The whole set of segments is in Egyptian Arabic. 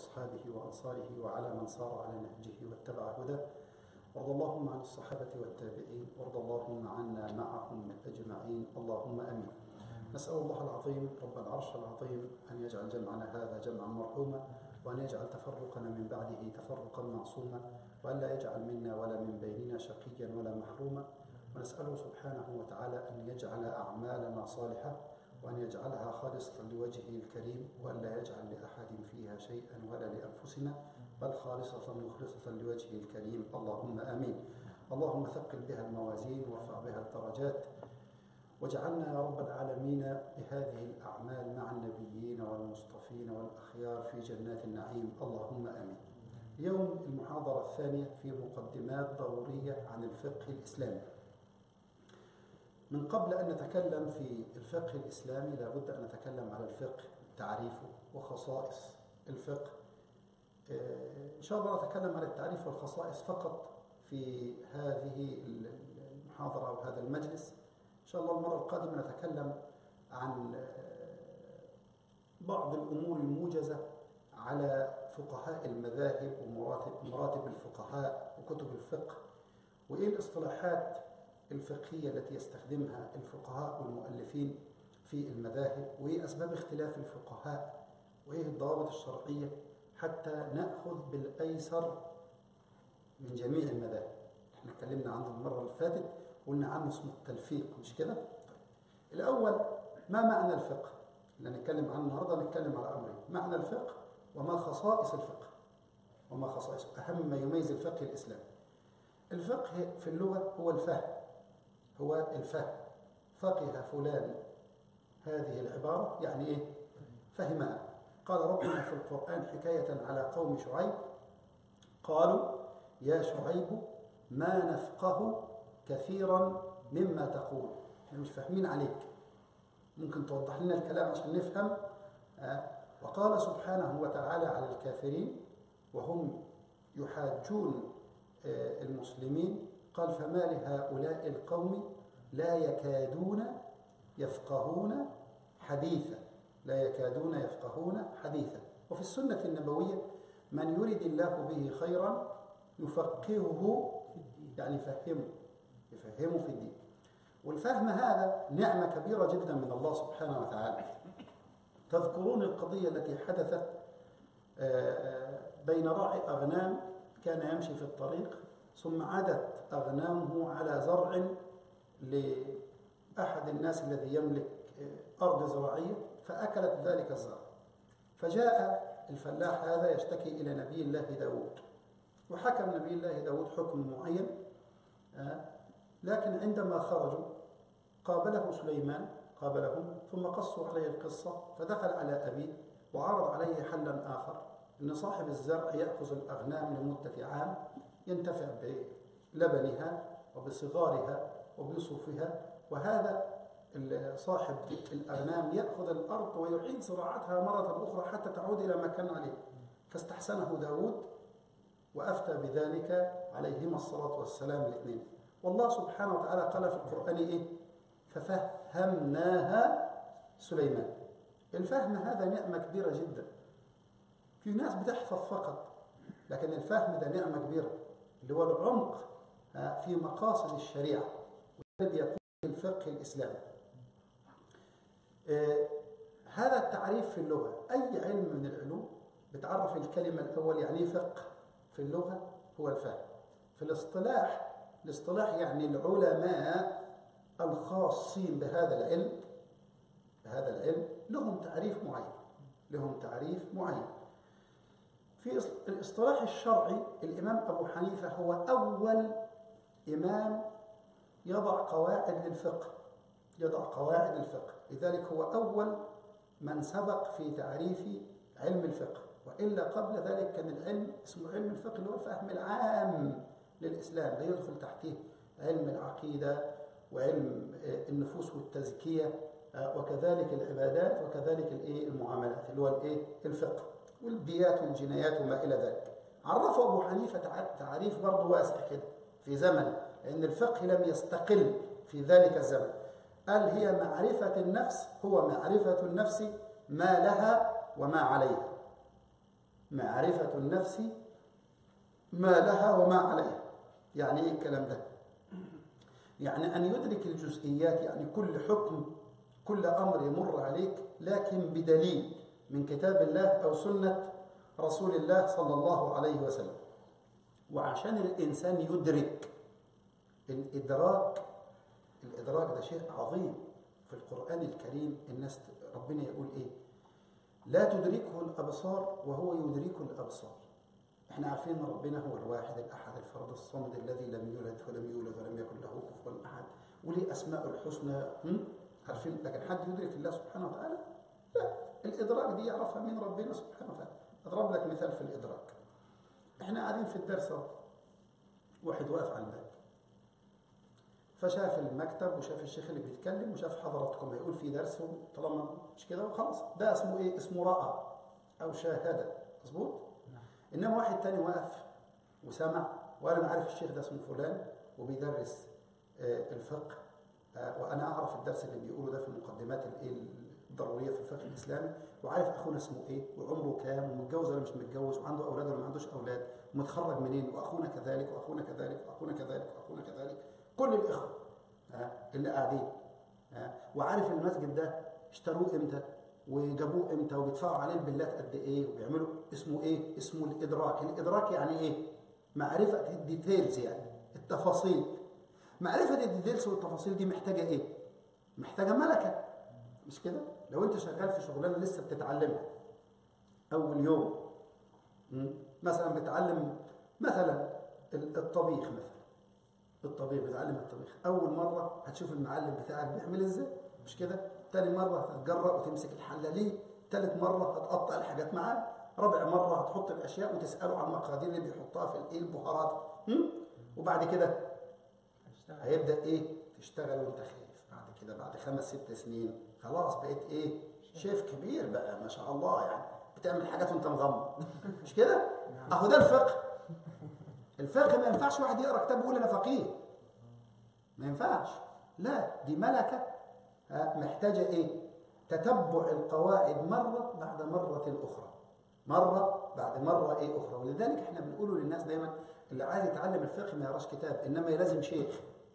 وأصحابه وأنصاره وعلى من صار على نهجه واتبع هداه وارض اللهم عن الصحابة والتابعين وارض اللهم عنا معهم أجمعين اللهم أمين نسأل الله العظيم رب العرش العظيم أن يجعل جمعنا هذا جمعا مرحوما وأن يجعل تفرقنا من بعده تفرقا معصوما وأن لا يجعل منا ولا من بيننا شقيا ولا محروما ونسأله سبحانه وتعالى أن يجعل أعمالنا صالحة وأن يجعلها خالصة لوجهه الكريم وأن لا يجعل لأحد فيها شيئا ولا لأنفسنا بل خالصة مخلصة لوجهه الكريم اللهم آمين اللهم ثقل بها الموازين وارفع بها الدرجات واجعلنا يا رب العالمين بهذه الأعمال مع النبيين والمصطفين والأخيار في جنات النعيم اللهم آمين اليوم المحاضرة الثانية في مقدمات ضرورية عن الفقه الإسلامي من قبل أن نتكلم في الفقه الإسلامي لابد أن نتكلم على الفقه تعريفه وخصائص الفقه إن شاء الله نتكلم عن التعريف والخصائص فقط في هذه المحاضرة أو هذا المجلس إن شاء الله المرة القادمة نتكلم عن بعض الأمور الموجزة على فقهاء المذاهب ومراتب مراتب الفقهاء وكتب الفقه وإيه الاصطلاحات الفقهية التي يستخدمها الفقهاء والمؤلفين في المذاهب وإيه أسباب اختلاف الفقهاء وإيه الضوابط الشرعية حتى نأخذ بالأيسر من جميع المذاهب احنا اتكلمنا عنه المرة اللي فاتت قلنا عنه اسمه التلفيق مش كده؟ الأول ما معنى الفقه؟ اللي هنتكلم عنه النهارده نتكلم على أمرين معنى الفقه وما خصائص الفقه وما خصائص أهم ما يميز الفقه الإسلامي الفقه في اللغة هو الفهم هو الفهم فقه فلان هذه العبارة يعني إيه؟ فهمها قال ربنا في القرآن حكاية على قوم شعيب قالوا يا شعيب ما نفقه كثيرا مما تقول احنا مش فاهمين عليك ممكن توضح لنا الكلام عشان نفهم آه. وقال سبحانه وتعالى على الكافرين وهم يحاجون آه المسلمين قال فما لهؤلاء القوم لا يكادون يفقهون حديثا لا يكادون يفقهون حديثا وفي السنة النبوية من يرد الله به خيرا يفقهه يعني يفهمه يفهمه في الدين والفهم هذا نعمة كبيرة جدا من الله سبحانه وتعالى تذكرون القضية التي حدثت بين راعي أغنام كان يمشي في الطريق ثم عادت أغنامه على زرع لأحد الناس الذي يملك أرض زراعية فأكلت ذلك الزرع فجاء الفلاح هذا يشتكي إلى نبي الله داود وحكم نبي الله داود حكم معين لكن عندما خرجوا قابله سليمان قابلهم ثم قصوا عليه القصة فدخل على أبيه وعرض عليه حلا آخر أن صاحب الزرع يأخذ الأغنام لمدة عام ينتفع بلبنها وبصغارها وبيصفها وهذا صاحب الأغنام يأخذ الأرض ويعيد زراعتها مرة أخرى حتى تعود إلى ما كان عليه فاستحسنه داود وأفتى بذلك عليهما الصلاة والسلام الاثنين والله سبحانه وتعالى قال في القرآن إيه ففهمناها سليمان الفهم هذا نعمة كبيرة جدا في ناس بتحفظ فقط لكن الفهم ده نعمة كبيرة اللي هو العمق في مقاصد الشريعة والذي يكون الفقه الإسلامي هذا التعريف في اللغة أي علم من العلوم بتعرف الكلمة الأول يعني فقه في اللغة هو الفهم في الاصطلاح الاصطلاح يعني العلماء الخاصين بهذا العلم بهذا العلم لهم تعريف معين لهم تعريف معين في الاصطلاح الشرعي الإمام أبو حنيفة هو أول إمام يضع قواعد للفقه يضع قواعد الفقه لذلك هو أول من سبق في تعريف علم الفقه وإلا قبل ذلك كان العلم اسمه علم الفقه اللي هو الفهم العام للإسلام لا يدخل تحته علم العقيدة وعلم النفوس والتزكية وكذلك العبادات وكذلك الايه المعاملات اللي هو الايه الفقه والديات والجنايات وما الى ذلك عرفه ابو حنيفه تعريف برضه واسع كده في زمن لان الفقه لم يستقل في ذلك الزمن قال هي معرفه النفس هو معرفه النفس ما لها وما عليها معرفة النفس ما لها وما عليها يعني ايه الكلام ده يعني أن يدرك الجزئيات يعني كل حكم كل أمر يمر عليك لكن بدليل من كتاب الله أو سنة رسول الله صلى الله عليه وسلم وعشان الإنسان يدرك الإدراك الإدراك ده شيء عظيم في القرآن الكريم الناس ربنا يقول إيه لا تدركه الأبصار وهو يدرك الأبصار احنا عارفين ان ربنا هو الواحد الاحد الفرد الصمد الذي لم يولد ولم يولد ولم يكن له كفوا احد وليه اسماء الحسنى هم؟ عارفين لكن حد يدرك الله سبحانه وتعالى لا الادراك دي يعرفها من ربنا سبحانه وتعالى اضرب لك مثال في الادراك احنا قاعدين في الدرس اهو واحد واقف على الباب فشاف المكتب وشاف الشيخ اللي بيتكلم وشاف حضراتكم هيقول في درس طالما مش كده وخلاص ده اسمه ايه اسمه راى او شاهد مظبوط انما واحد تاني وقف وسمع وانا عارف الشيخ ده اسمه فلان وبيدرس آه الفقه آه وانا اعرف الدرس اللي بيقوله ده في المقدمات الايه الضروريه في الفقه الاسلامي وعارف اخونا اسمه ايه وعمره كام ومتجوز ولا مش متجوز وعنده اولاد ولا ما عندوش اولاد ومتخرج منين واخونا كذلك واخونا كذلك واخونا كذلك واخونا كذلك كل الاخوه آه اللي قاعدين وعارف المسجد ده اشتروه امتى وجابوه امتى وبيدفعوا عليه البلات قد ايه وبيعملوا اسمه ايه اسمه الادراك الادراك يعني ايه معرفه الديتيلز يعني التفاصيل معرفه الديتيلز والتفاصيل دي محتاجه ايه محتاجه ملكه مش كده لو انت شغال في شغلانه لسه بتتعلمها اول يوم مثلا بتعلم مثلا الطبيخ مثلا الطبيخ بتعلم الطبيخ اول مره هتشوف المعلم بتاعك بيعمل ازاي مش كده تاني مرة هتتجرأ وتمسك الحلة ليه تالت مرة هتقطع الحاجات معاه رابع مرة هتحط الأشياء وتسأله عن المقادير اللي بيحطها في الإيه البهارات وبعد كده هيبدأ إيه تشتغل وأنت خايف بعد كده بعد خمس ست سنين خلاص بقيت إيه شيف كبير بقى ما شاء الله يعني بتعمل حاجات وأنت مغمض مش كده أهو ده الفقه الفقه ما ينفعش واحد يقرأ كتاب ويقول أنا فقيه ما ينفعش لا دي ملكة محتاجة إيه؟ تتبع القواعد مرة بعد مرة أخرى مرة بعد مرة إيه أخرى ولذلك إحنا بنقوله للناس دايما اللي عايز يتعلم الفقه ما يقراش كتاب إنما يلازم شيخ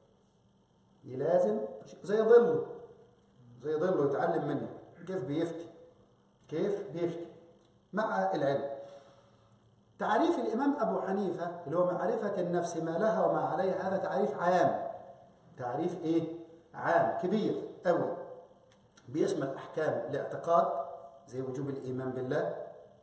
يلازم زي ظله زي ظله يتعلم منه كيف بيفتي كيف بيفتي مع العلم تعريف الإمام أبو حنيفة اللي هو معرفة النفس ما لها وما عليها هذا تعريف عام تعريف إيه؟ عام كبير أوي بيشمل أحكام الاعتقاد زي وجوب الإيمان بالله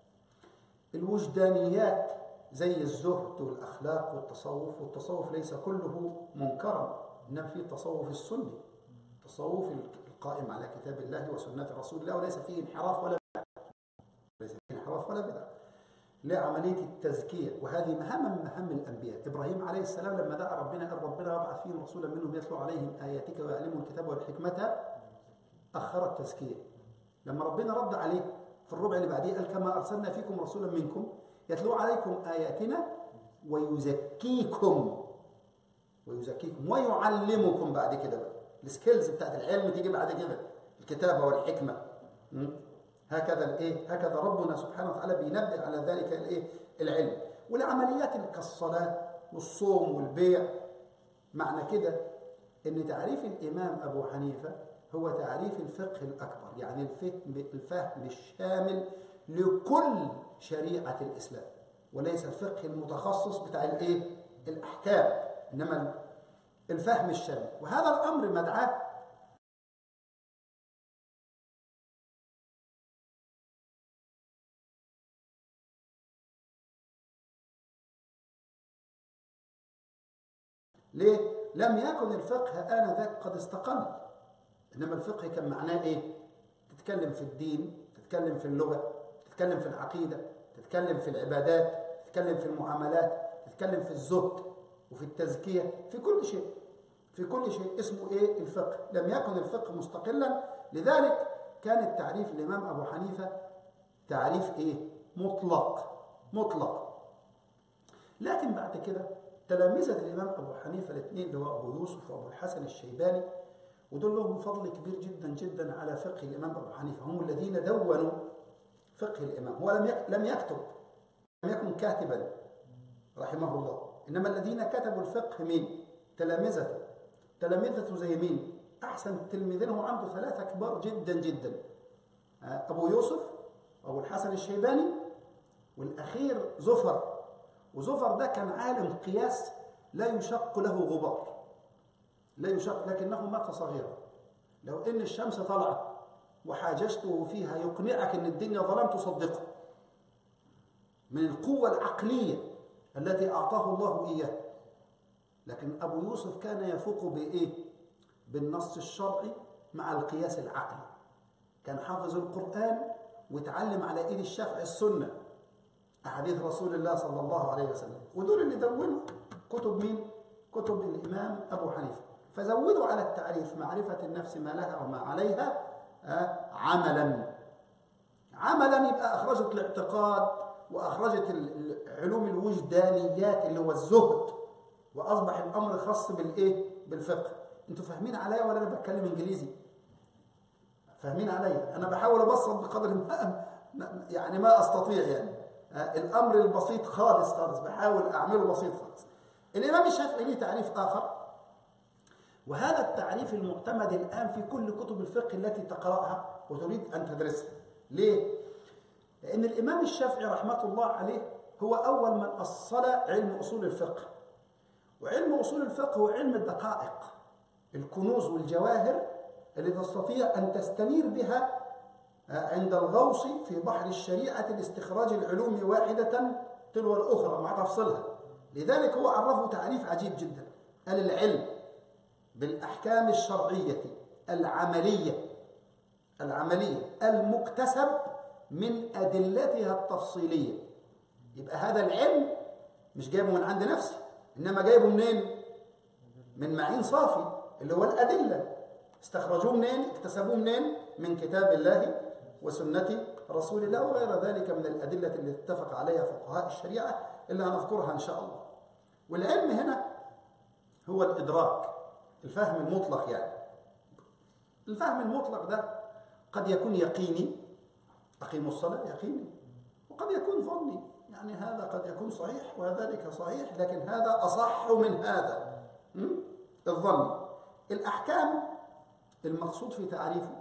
الوجدانيات زي الزهد والأخلاق والتصوف والتصوف ليس كله منكرا إنما فيه التصوف السني التصوف القائم على كتاب الله وسنة رسول الله وليس فيه انحراف ولا بدعة ليس فيه انحراف ولا بدعة لعملية التزكية وهذه مهمة من مهام الأنبياء إبراهيم عليه السلام لما دعا ربنا قال ربنا وابعث فيهم رسولا منهم يتلو عليهم آياتك ويعلمهم الكتاب والحكمة أخر التزكية لما ربنا رد عليه في الربع اللي بعديه قال كما أرسلنا فيكم رسولا منكم يتلو عليكم آياتنا ويزكيكم ويزكيكم ويعلمكم بعد كده بقى السكيلز بتاعت العلم تيجي بعد كده الكتابة والحكمة هكذا الايه هكذا ربنا سبحانه وتعالى بينبه على ذلك الايه العلم والعمليات كالصلاه والصوم والبيع معنى كده ان تعريف الامام ابو حنيفه هو تعريف الفقه الاكبر يعني الفهم الفهم الشامل لكل شريعه الاسلام وليس الفقه المتخصص بتاع الايه الاحكام انما الفهم الشامل وهذا الامر مدعاه ليه؟ لم يكن الفقه آنذاك قد استقل إنما الفقه كان معناه إيه؟ تتكلم في الدين تتكلم في اللغة تتكلم في العقيدة تتكلم في العبادات تتكلم في المعاملات تتكلم في الزهد وفي التزكية في كل شيء في كل شيء اسمه إيه؟ الفقه لم يكن الفقه مستقلا لذلك كان التعريف الإمام أبو حنيفة تعريف إيه؟ مطلق مطلق لكن بعد كده تلامذة الإمام أبو حنيفة الاثنين اللي هو أبو يوسف وأبو الحسن الشيباني ودول لهم فضل كبير جدا جدا على فقه الإمام أبو حنيفة هم الذين دونوا فقه الإمام هو لم لم يكتب يكن كاتبا رحمه الله إنما الذين كتبوا الفقه مين؟ تلامذته تلامذته زي مين؟ أحسن تلميذين هو عنده ثلاثة كبار جدا جدا أبو يوسف أبو الحسن الشيباني والأخير زفر وزفر ده كان عالم قياس لا يشق له غبار لا يشق لكنه مات صغيرا لو إن الشمس طلعت وحاججته فيها يقنعك أن الدنيا ظلام تصدقه من القوة العقلية التي أعطاه الله إياه لكن أبو يوسف كان يفوق بإيه؟ بالنص الشرعي مع القياس العقلي كان حافظ القرآن وتعلم على إيد الشافعي السنة أحاديث رسول الله صلى الله عليه وسلم ودول اللي دونوا كتب مين؟ كتب الإمام أبو حنيفة فزودوا على التعريف معرفة النفس ما لها وما عليها آه عملا عملا يبقى أخرجت الاعتقاد وأخرجت علوم الوجدانيات اللي هو الزهد وأصبح الأمر خاص بالإيه؟ بالفقه أنتوا فاهمين عليا ولا أنا بتكلم إنجليزي؟ فاهمين عليا؟ أنا بحاول أبسط بقدر ما يعني ما أستطيع يعني الأمر البسيط خالص خالص بحاول أعمله بسيط خالص الإمام الشافعي له تعريف آخر وهذا التعريف المعتمد الآن في كل كتب الفقه التي تقرأها وتريد أن تدرسها ليه؟ لأن الإمام الشافعي رحمة الله عليه هو أول من أصل علم أصول الفقه وعلم أصول الفقه هو علم الدقائق الكنوز والجواهر اللي تستطيع أن تستنير بها عند الغوص في بحر الشريعة لاستخراج العلوم واحدة تلو الأخرى مع تفصيلها لذلك هو عرفه تعريف عجيب جدا قال العلم بالأحكام الشرعية العملية العملية المكتسب من أدلتها التفصيلية يبقى هذا العلم مش جايبه من عند نفسي إنما جايبه منين؟ من معين صافي اللي هو الأدلة استخرجوه منين؟ اكتسبوه منين؟ من كتاب الله وسنة رسول الله وغير ذلك من الأدلة اللي اتفق عليها فقهاء الشريعة اللي هنذكرها إن شاء الله والعلم هنا هو الإدراك الفهم المطلق يعني الفهم المطلق ده قد يكون يقيني أقيم الصلاة يقيني وقد يكون ظني يعني هذا قد يكون صحيح وذلك صحيح لكن هذا أصح من هذا الظن الأحكام المقصود في تعريفه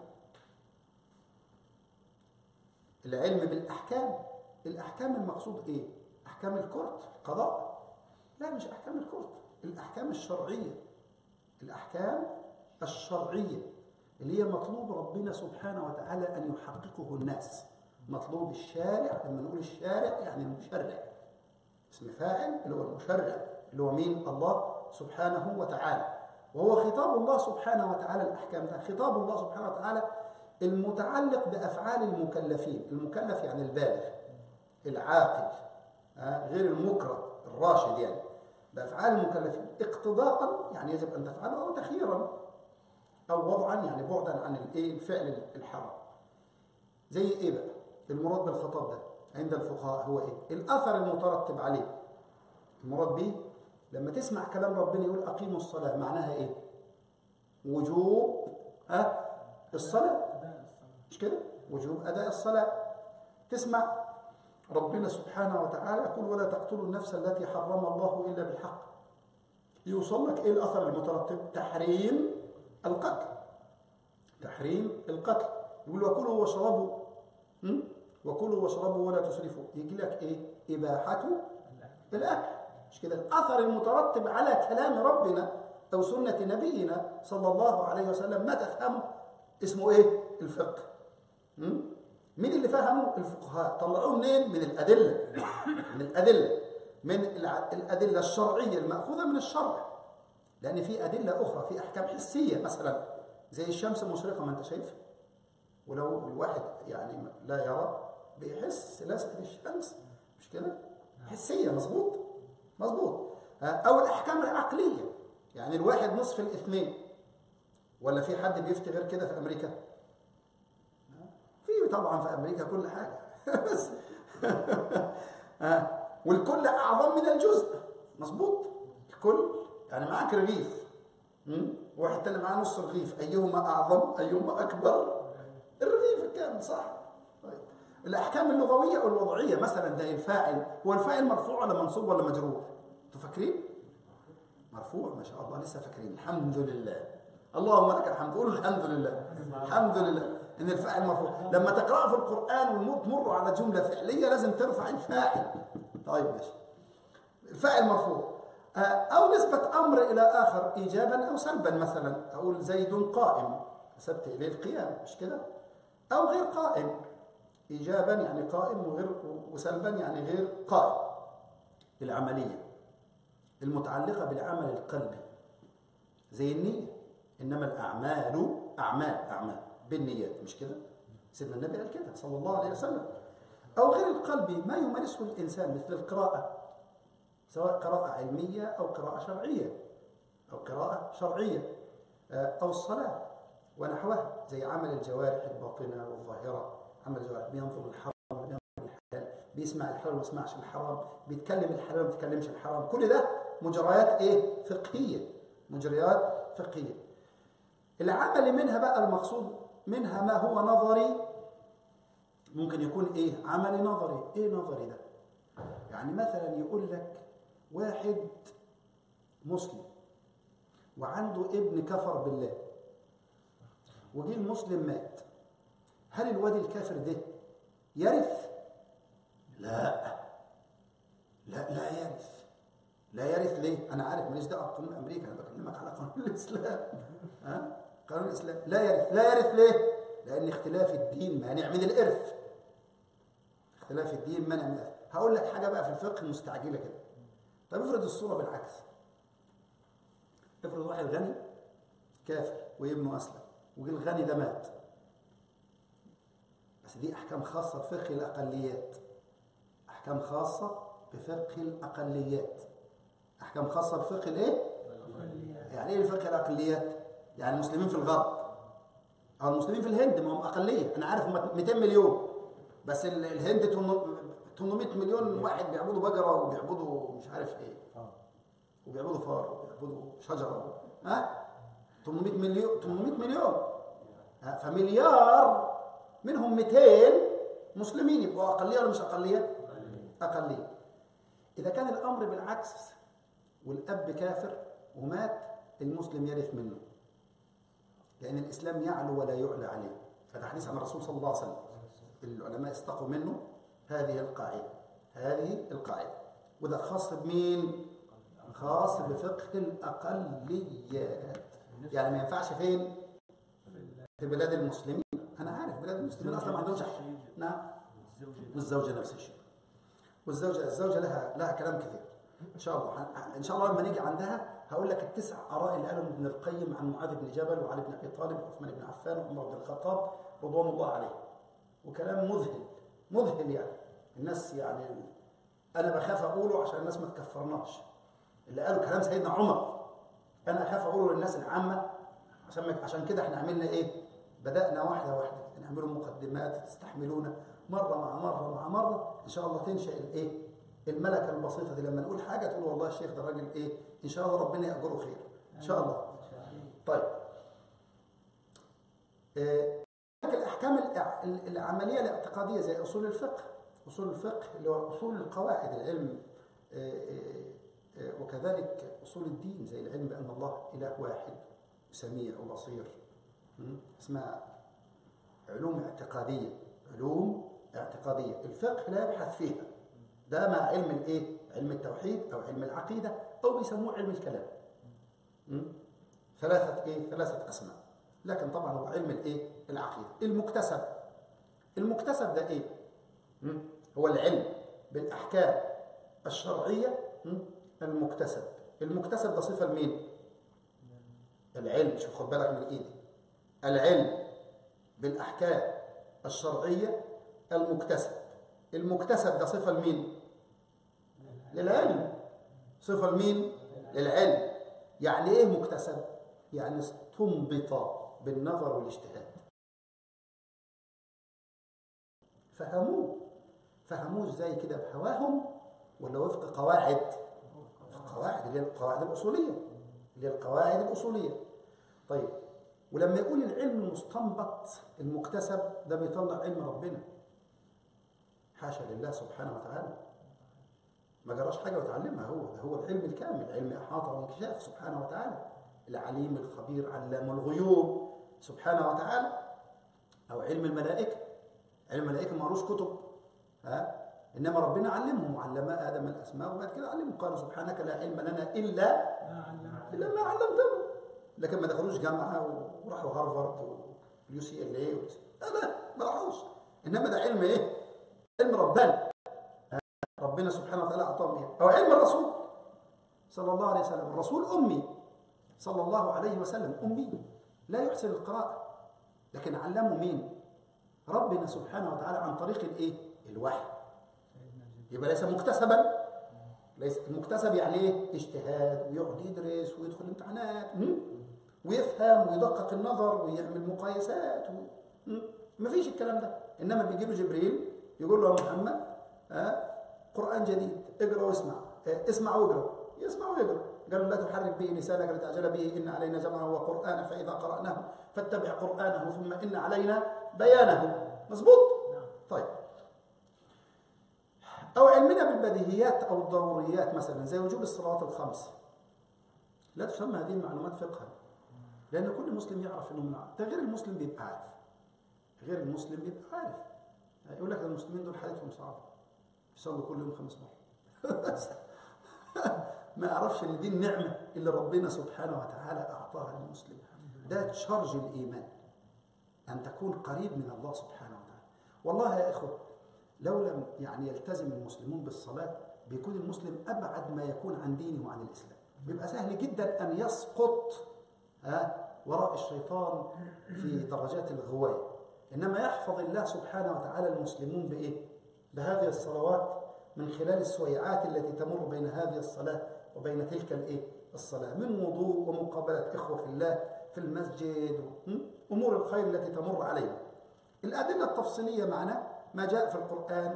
العلم بالأحكام الأحكام المقصود إيه؟ أحكام الكرت القضاء لا مش أحكام الكرت الأحكام الشرعية الأحكام الشرعية اللي هي مطلوب ربنا سبحانه وتعالى أن يحققه الناس مطلوب الشارع لما نقول الشارع يعني المشرع اسم فاعل اللي هو المشرع اللي هو مين الله سبحانه وتعالى وهو خطاب الله سبحانه وتعالى الأحكام ده خطاب الله سبحانه وتعالى المتعلق بأفعال المكلفين المكلف يعني البالغ العاقل غير المكره الراشد يعني بأفعال المكلفين اقتضاء يعني يجب أن تفعله أو تخييرا أو وضعا يعني بعدا عن الايه الفعل الحرام زي إيه بقى المراد بالخطاب ده عند الفقهاء هو إيه الأثر المترتب عليه المراد به لما تسمع كلام ربنا يقول أقيموا الصلاة معناها إيه وجوب أه الصلاة مش كده وجوب أداء الصلاة تسمع ربنا سبحانه وتعالى يقول ولا تقتلوا النفس التي حرم الله إلا بالحق يوصل لك إيه الأثر المترتب تحريم القتل تحريم القتل يقول وكلوا واشربوا وكلوا واشربوا ولا تسرفوا يجي لك إيه إباحة الأكل مش كده الأثر المترتب على كلام ربنا أو سنة نبينا صلى الله عليه وسلم ما تفهمه اسمه إيه الفقه مين اللي فهموا الفقهاء طلعوه منين من الأدلة من الأدلة من الأدلة الشرعية المأخوذة من الشرع لأن في أدلة أخرى في أحكام حسية مثلا زي الشمس المشرقة ما أنت شايفها ولو الواحد يعني لا يرى بيحس لسعة الشمس مش كده حسية مظبوط مظبوط أو الأحكام العقلية يعني الواحد نصف الاثنين ولا في حد بيفتي غير كده في أمريكا في طبعا في أمريكا كل حاجة بس والكل أعظم من الجزء مظبوط الكل يعني معاك رغيف واحد تاني معاه نص رغيف أيهما أعظم أيهما أكبر الرغيف الكامل صح طيب. الاحكام اللغويه والوضعيه مثلا زي الفاعل هو الفاعل مرفوع ولا منصوب ولا مجرور انتوا فاكرين مرفوع ما شاء الله لسه فاكرين الحمد لله اللهم لك الحمد قولوا الحمد لله الحمد لله ان الفاعل مرفوع لما تقرأ في القرآن وتمر على جملة فعلية لازم ترفع الفاعل طيب ماشي الفاعل مرفوع آه، أو نسبة أمر إلى آخر إيجابا أو سلبا مثلا أقول زيد قائم نسبت إليه القيام مش كده أو غير قائم إيجابا يعني قائم وغير وسلبا يعني غير قائم العملية المتعلقة بالعمل القلبي زي النية إنما الأعمال أعمال أعمال بالنيات مش كده سيدنا النبي قال كده صلى الله عليه وسلم أو غير القلبي ما يمارسه الإنسان مثل القراءة سواء قراءة علمية أو قراءة شرعية أو قراءة شرعية أو الصلاة ونحوها زي عمل الجوارح الباطنة والظاهرة عمل الجوارح بينظر الحرام بينظر الحلال بيسمع الحلال وما يسمعش الحرام بيتكلم الحلال وما بيتكلمش الحرام كل ده مجريات ايه فقهية مجريات فقهية العمل منها بقى المقصود منها ما هو نظري ممكن يكون ايه عملي نظري ايه نظري ده يعني مثلا يقول لك واحد مسلم وعنده ابن كفر بالله وجه المسلم مات هل الواد الكافر ده يرث لا لا لا يرث لا يرث ليه انا عارف ماليش دعوه بقانون امريكا انا بكلمك على قانون الاسلام ها قانون الاسلام لا يرث لا يرث ليه لان اختلاف الدين مانع من الارث اختلاف الدين مانع من الارث هقول لك حاجه بقى في الفقه مستعجله كده طب افرض الصوره بالعكس افرض واحد غني كافر وابنه اسلم وجه الغني ده مات بس دي احكام خاصه بفقه الاقليات احكام خاصه بفقه الاقليات احكام خاصه بفقه الايه يعني ايه فقه الاقليات يعني المسلمين في الغرب او المسلمين في الهند ما هم اقليه انا عارف هم 200 مليون بس الهند 800 مليون واحد بيعبدوا بقره وبيعبدوا مش عارف ايه وبيعبدوا فار وبيعبدوا شجره ها 800 مليون 800 مليون فمليار منهم 200 مسلمين يبقوا اقليه ولا مش اقليه اقليه اذا كان الامر بالعكس والاب كافر ومات المسلم يرث منه لان الاسلام يعلو ولا يعلى عليه هذا حديث عن الرسول صلى الله عليه وسلم العلماء استقوا منه هذه القاعده هذه القاعده وده خاص بمين خاص بفقه الاقليات يعني ما ينفعش فين في بلاد المسلمين انا عارف بلاد المسلمين اصلا ما عندهمش نعم والزوجه نفس الشيء والزوجه الزوجه لها لها كلام كثير ان شاء الله ان شاء الله لما نيجي عندها هقول لك التسع اراء اللي قالهم ابن القيم عن معاذ بن جبل وعلي بن ابي طالب وعثمان بن عفان وعمر بن الخطاب رضوان الله عليه وكلام مذهل مذهل يعني الناس يعني انا بخاف اقوله عشان الناس ما تكفرناش اللي قالوا كلام سيدنا عمر انا اخاف اقوله للناس العامه عشان عشان كده احنا عملنا ايه بدانا واحده واحده نعمله مقدمات تستحملونا مره مع مره مع مره ان شاء الله تنشا الايه الملكه البسيطه دي لما نقول حاجه تقول والله الشيخ ده راجل ايه ان شاء الله ربنا ياجره خير ان شاء الله طيب إيه الاحكام العمليه الاعتقاديه زي اصول الفقه اصول الفقه اللي هو اصول القواعد العلم إيه وكذلك أصول الدين زي العلم بأن الله إله واحد سميع وبصير اسمها علوم اعتقادية علوم اعتقادية الفقه لا يبحث فيها ده مع علم الايه علم التوحيد أو علم العقيدة أو بيسموه علم الكلام ثلاثة ايه ثلاثة أسماء لكن طبعا هو علم الايه العقيدة المكتسب المكتسب ده ايه هو العلم بالأحكام الشرعية المكتسب المكتسب ده صفة لمين العلم شوف خد بالك من ايدي العلم بالأحكام الشرعية المكتسب المكتسب ده صفة لمين للعلم صفة لمين للعلم يعني ايه مكتسب يعني استنبط بالنظر والاجتهاد فهموه فهموه ازاي كده بهواهم ولا وفق قواعد قواعد اللي هي القواعد الأصولية اللي هي القواعد الأصولية طيب ولما يقول العلم المستنبط المكتسب ده بيطلع علم ربنا حاشا لله سبحانه وتعالى ما جراش حاجة وتعلمها هو ده هو العلم الكامل علم إحاطة وانكشاف سبحانه وتعالى العليم الخبير علام الغيوب سبحانه وتعالى أو علم الملائكة علم الملائكة ما قروش كتب ها إنما ربنا علمهم وعلم آدم الأسماء وبعد كده علمهم قال سبحانك لا علم لنا إلا إلا ما علمتنا لكن ما دخلوش جامعة وراحوا هارفارد واليو سي ال اي لا ما راحوش إنما ده علم إيه؟ علم رباني ربنا سبحانه وتعالى أعطاهم إيه؟ أو علم الرسول صلى الله عليه وسلم الرسول أمي صلى الله عليه وسلم أمي لا يحسن القراءة لكن علمه مين؟ ربنا سبحانه وتعالى عن طريق الإيه؟ الوحي يبقى ليس مكتسبا ليس المكتسب يعني ايه؟ اجتهاد ويقعد يدرس ويدخل امتحانات ويفهم ويدقق النظر ويعمل مقايسات و... مفيش الكلام ده انما بيجي له جبريل يقول له يا محمد آه قرآن جديد اقرأ واسمع آه اسمع واقرأ يسمع ويقرأ قالوا لا تحرك به لسانك لتعجل به إن علينا جمعه وقرآنه فإذا قرأناه فاتبع قرآنه ثم إن علينا بيانه مظبوط طيب أو علمنا بالبديهيات أو الضروريات مثلا زي وجوب الصلوات الخمس لا تسمى هذه المعلومات فقها لأن كل مسلم يعرف أنه من ده غير المسلم بيبقى عارف غير المسلم بيبقى عارف يقول لك المسلمين دول حالتهم صعبة يصلوا كل يوم خمس مرات ما يعرفش ان دي النعمة اللي ربنا سبحانه وتعالى أعطاها للمسلم ده تشارج الإيمان أن تكون قريب من الله سبحانه وتعالى والله يا إخوة لو لم يعني يلتزم المسلمون بالصلاة بيكون المسلم أبعد ما يكون عن دينه وعن الإسلام بيبقى سهل جدا أن يسقط ها وراء الشيطان في درجات الغواية إنما يحفظ الله سبحانه وتعالى المسلمون بإيه؟ بهذه الصلوات من خلال السويعات التي تمر بين هذه الصلاة وبين تلك الإيه؟ الصلاة من وضوء ومقابلة إخوة في الله في المسجد أمور الخير التي تمر علينا الأدلة التفصيلية معنا ما جاء في القرآن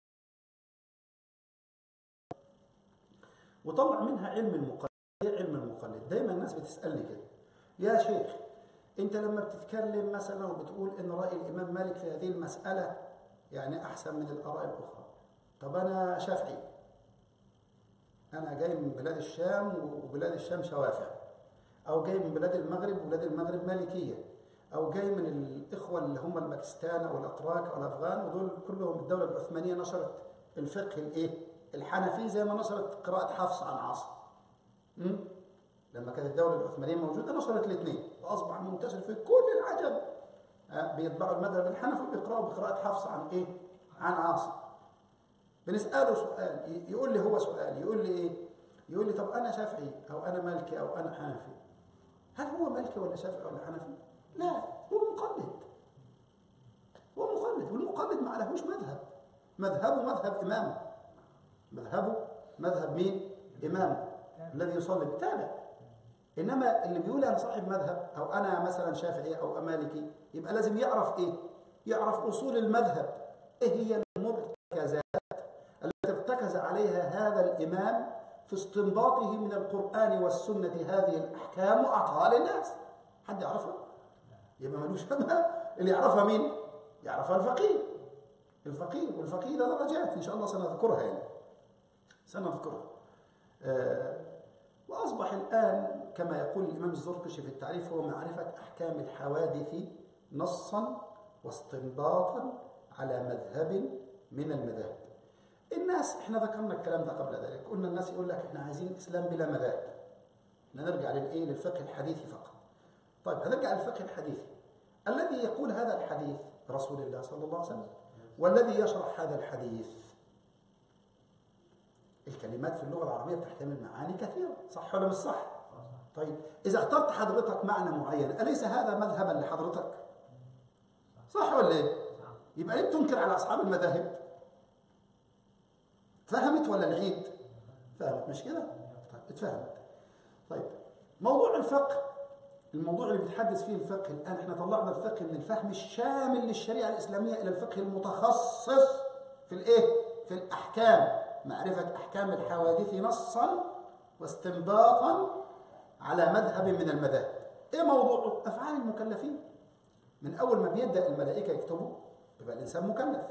وطلع منها علم المقلد ايه علم المقلد دايما الناس بتسألني كده يا شيخ انت لما بتتكلم مثلا وبتقول ان رأي الإمام مالك في هذه المسألة يعني أحسن من الآراء الأخرى طب أنا شافعي أنا جاي من بلاد الشام وبلاد الشام شوافع أو جاي من بلاد المغرب وبلاد المغرب مالكية أو جاي من الإخوة اللي هم الباكستان أو الأتراك أو الأفغان ودول كلهم الدولة العثمانية نشرت الفقه الإيه؟ الحنفي زي ما نشرت قراءة حفص عن عاصم لما كانت الدولة العثمانية موجودة نشرت الاثنين وأصبح منتشر في كل العجم بيطبعوا المذهب الحنفي وبيقرأوا بقراءة حفص عن إيه؟ عن عاصم بنسأله سؤال يقول لي هو سؤال يقول لي إيه؟ يقول لي طب أنا شافعي أو أنا مالكي أو أنا حنفي هل هو مالكي ولا شافعي ولا حنفي؟ لا هو مقلد هو مقلد والمقلد ما لهوش مذهب مذهبه مذهب إمامه مذهبه مذهب مين؟ إمامه الذي يصلي تابع إنما اللي بيقول أنا صاحب مذهب أو أنا مثلا شافعي أو مالكي يبقى لازم يعرف إيه؟ يعرف أصول المذهب إيه هي المرتكزات التي ارتكز عليها هذا الإمام في استنباطه من القرآن والسنة هذه الأحكام وأعطاها للناس حد يعرفها؟ يبقى ملوش فهمها اللي يعرفها مين؟ يعرفها الفقيه الفقيه والفقيه ده درجات إن شاء الله سنذكرها يعني سنذكرها آه وأصبح الآن كما يقول الإمام الزرقشي في التعريف هو معرفة أحكام الحوادث نصا واستنباطا على مذهب من المذاهب الناس احنا ذكرنا الكلام ده قبل ذلك قلنا الناس يقول لك احنا عايزين اسلام بلا مذاهب نرجع للايه للفقه الحديثي فقط طيب هنرجع للفقه الحديثي الذي يقول هذا الحديث رسول الله صلى الله عليه وسلم والذي يشرح هذا الحديث الكلمات في اللغة العربية تحتمل معاني كثيرة صح ولا مش صح طيب إذا اخترت حضرتك معنى معين أليس هذا مذهبا لحضرتك صح ولا ايه يبقى ليه بتنكر على أصحاب المذاهب فهمت ولا نعيد فهمت مش كده طيب اتفهمت طيب موضوع الفقه الموضوع اللي بيتحدث فيه الفقه الآن احنا طلعنا الفقه من الفهم الشامل للشريعة الإسلامية إلى الفقه المتخصص في الإيه؟ في الأحكام معرفة أحكام الحوادث نصا واستنباطا على مذهب من المذاهب إيه موضوع أفعال المكلفين من أول ما بيبدأ الملائكة يكتبوا يبقى الإنسان مكلف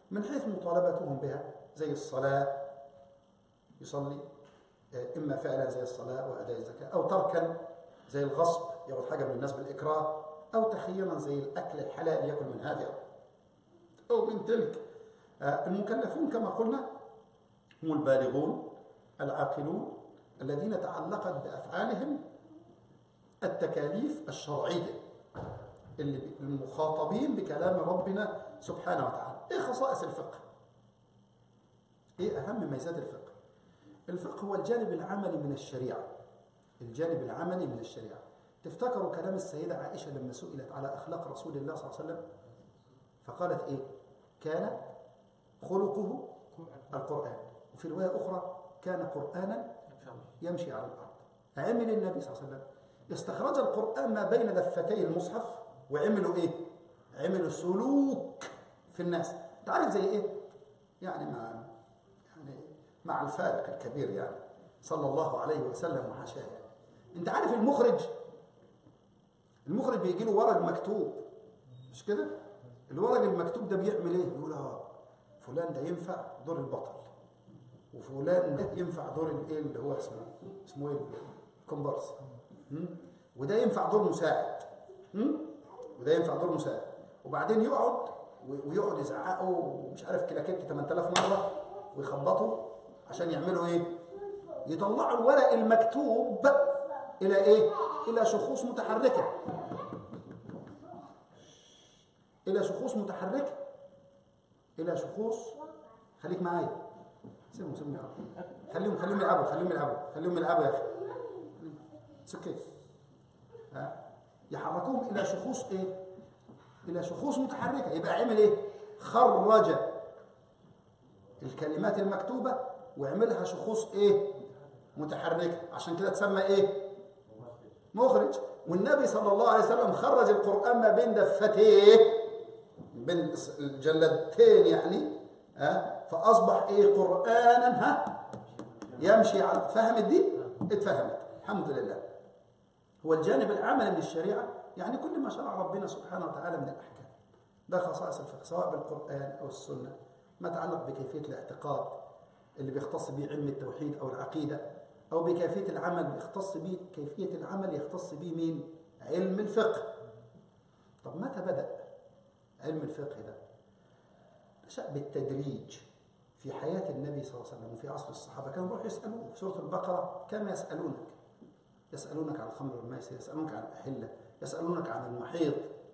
من حيث مطالبتهم بها زي الصلاة يصلي آه، إما فعلا زي الصلاة وأداء الزكاة أو تركا زي الغصب ياخذ حاجة من الناس بالإكراه أو تخيرا زي الأكل الحلال يأكل من هذا أو من تلك آه، المكلفون كما قلنا هم البالغون العاقلون الذين تعلقت بأفعالهم التكاليف الشرعية اللي المخاطبين بكلام ربنا سبحانه وتعالى ايه خصائص الفقه ايه اهم ميزات الفقه الفقه هو الجانب العملي من الشريعة الجانب العملي من الشريعة تفتكروا كلام السيدة عائشة لما سئلت على أخلاق رسول الله صلى الله عليه وسلم فقالت إيه كان خلقه القرآن وفي رواية أخرى كان قرآنا يمشي على الأرض عمل النبي صلى الله عليه وسلم استخرج القرآن ما بين دفتي المصحف وعملوا إيه عملوا سلوك في الناس تعرف زي إيه يعني مع يعني مع الفارق الكبير يعني صلى الله عليه وسلم وحاشاه انت عارف المخرج المخرج بيجي له ورق مكتوب مش كده الورق المكتوب ده بيعمل ايه يقول اه فلان ده ينفع دور البطل وفلان ده ينفع دور الايه اللي هو اسمه اسمه ايه الكومبارس وده ينفع دور مساعد وده ينفع دور مساعد وبعدين يقعد ويقعد يزعقوا ومش عارف كلاكيت 8000 مره ويخبطوا عشان يعملوا ايه يطلعوا الورق المكتوب الى ايه الى شخوص متحركه الى شخوص متحركه الى شخوص خليك معايا سيبهم سيبهم يلعبوا خليهم خليهم يلعبوا خليهم يلعبوا خليهم يلعبوا يا اخي سكت ها يحركوهم الى شخوص ايه الى شخوص متحركه يبقى عمل ايه خرج الكلمات المكتوبه ويعملها شخوص ايه متحركه عشان كده تسمى ايه مخرج والنبي صلى الله عليه وسلم خرج القران ما بين دفتيه بين الجلدتين يعني ها فاصبح ايه قرانا ها يمشي على فهمت دي اتفهمت الحمد لله هو الجانب العملي من الشريعه يعني كل ما شرع ربنا سبحانه وتعالى من الاحكام ده خصائص الفقه سواء بالقران او السنه ما يتعلق بكيفيه الاعتقاد اللي بيختص به علم التوحيد او العقيده او بكيفيه العمل بيختص به كيفيه العمل يختص به مين علم الفقه طب متى بدا علم الفقه ده نشا بالتدريج في حياه النبي صلى الله عليه وسلم وفي عصر الصحابه كانوا يروحوا يسالوه في سوره البقره كما يسالونك يسالونك عن الخمر والميسر يسالونك عن الاحله يسالونك عن المحيط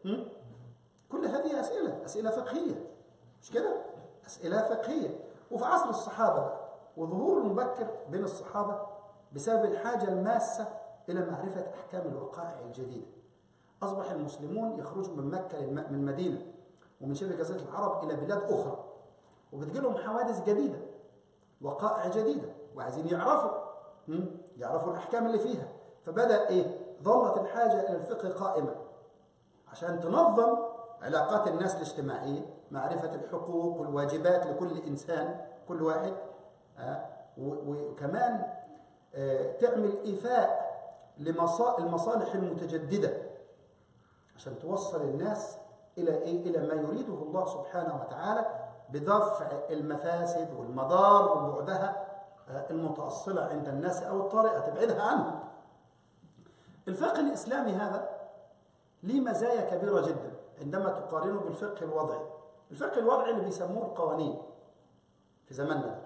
كل هذه اسئله اسئله فقهيه مش كده اسئله فقهيه وفي عصر الصحابه وظهور المبكر بين الصحابه بسبب الحاجه الماسه الى معرفه احكام الوقائع الجديده اصبح المسلمون يخرجوا من مكه من المدينه ومن شبه جزيره العرب الى بلاد اخرى وبتجي لهم حوادث جديده وقائع جديده وعايزين يعرفوا يعرفوا الاحكام اللي فيها فبدا ايه ظلت الحاجه الى الفقه قائمه عشان تنظم علاقات الناس الاجتماعيه معرفه الحقوق والواجبات لكل انسان كل واحد آه وكمان آه تعمل ايفاء للمصالح المتجدده عشان توصل الناس الى ايه الى ما يريده الله سبحانه وتعالى بدفع المفاسد والمضار وبعدها آه المتأصلة عند الناس أو الطارئة تبعدها عنهم الفقه الإسلامي هذا ليه مزايا كبيرة جدا عندما تقارنه بالفقه الوضعي الفقه الوضعي اللي بيسموه القوانين في زماننا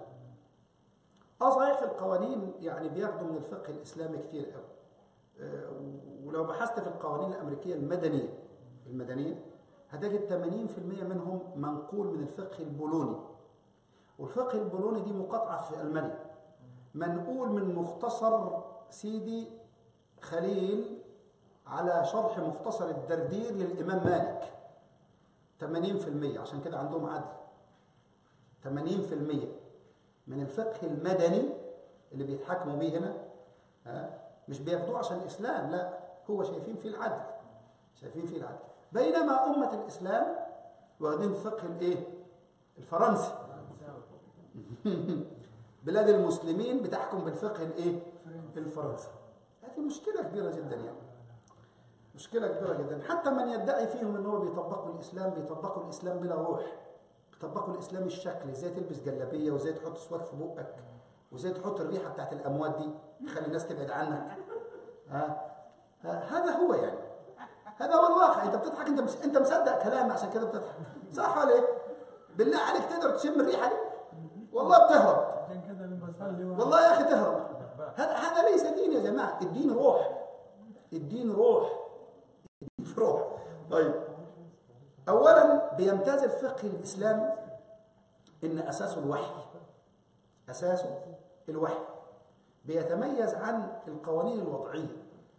اه صحيح في القوانين يعني بياخدوا من الفقه الإسلامي كتير قوي أه ولو بحثت في القوانين الأمريكية المدنية المدنية هتجد 80% منهم منقول من الفقه البولوني والفقه البولوني دي مقاطعة في ألمانيا منقول من مختصر سيدي خليل على شرح مختصر الدردير للإمام مالك 80% عشان كده عندهم عدل 80% من الفقه المدني اللي بيتحكموا بيه هنا ها مش بياخدوه عشان الإسلام لا هو شايفين فيه العدل شايفين فيه العدل بينما أمة الإسلام واخدين الفقه الإيه؟ الفرنسي بلاد المسلمين بتحكم بالفقه الإيه؟ الفرنسي هذه مشكلة كبيرة جدا يعني مشكلة كبيرة جدا حتى من يدعي فيهم ان هو بيطبقوا الإسلام بيطبقوا الإسلام بلا روح طبقوا الاسلام الشكلي ازاي تلبس جلابيه وازاي تحط سواك في بقك وازاي تحط الريحه بتاعت الاموات دي تخلي الناس تبعد عنك ها هذا هو يعني هذا هو الواقع انت بتضحك انت مس... انت مصدق كلامي عشان كده بتضحك صح ولا ايه بالله عليك تقدر تشم الريحه دي والله بتهرب والله يا اخي تهرب هذا هذا ليس دين يا جماعه الدين روح الدين روح الدين روح طيب اولا بيمتاز الفقه الاسلامي ان اساسه الوحي اساسه الوحي بيتميز عن القوانين الوضعيه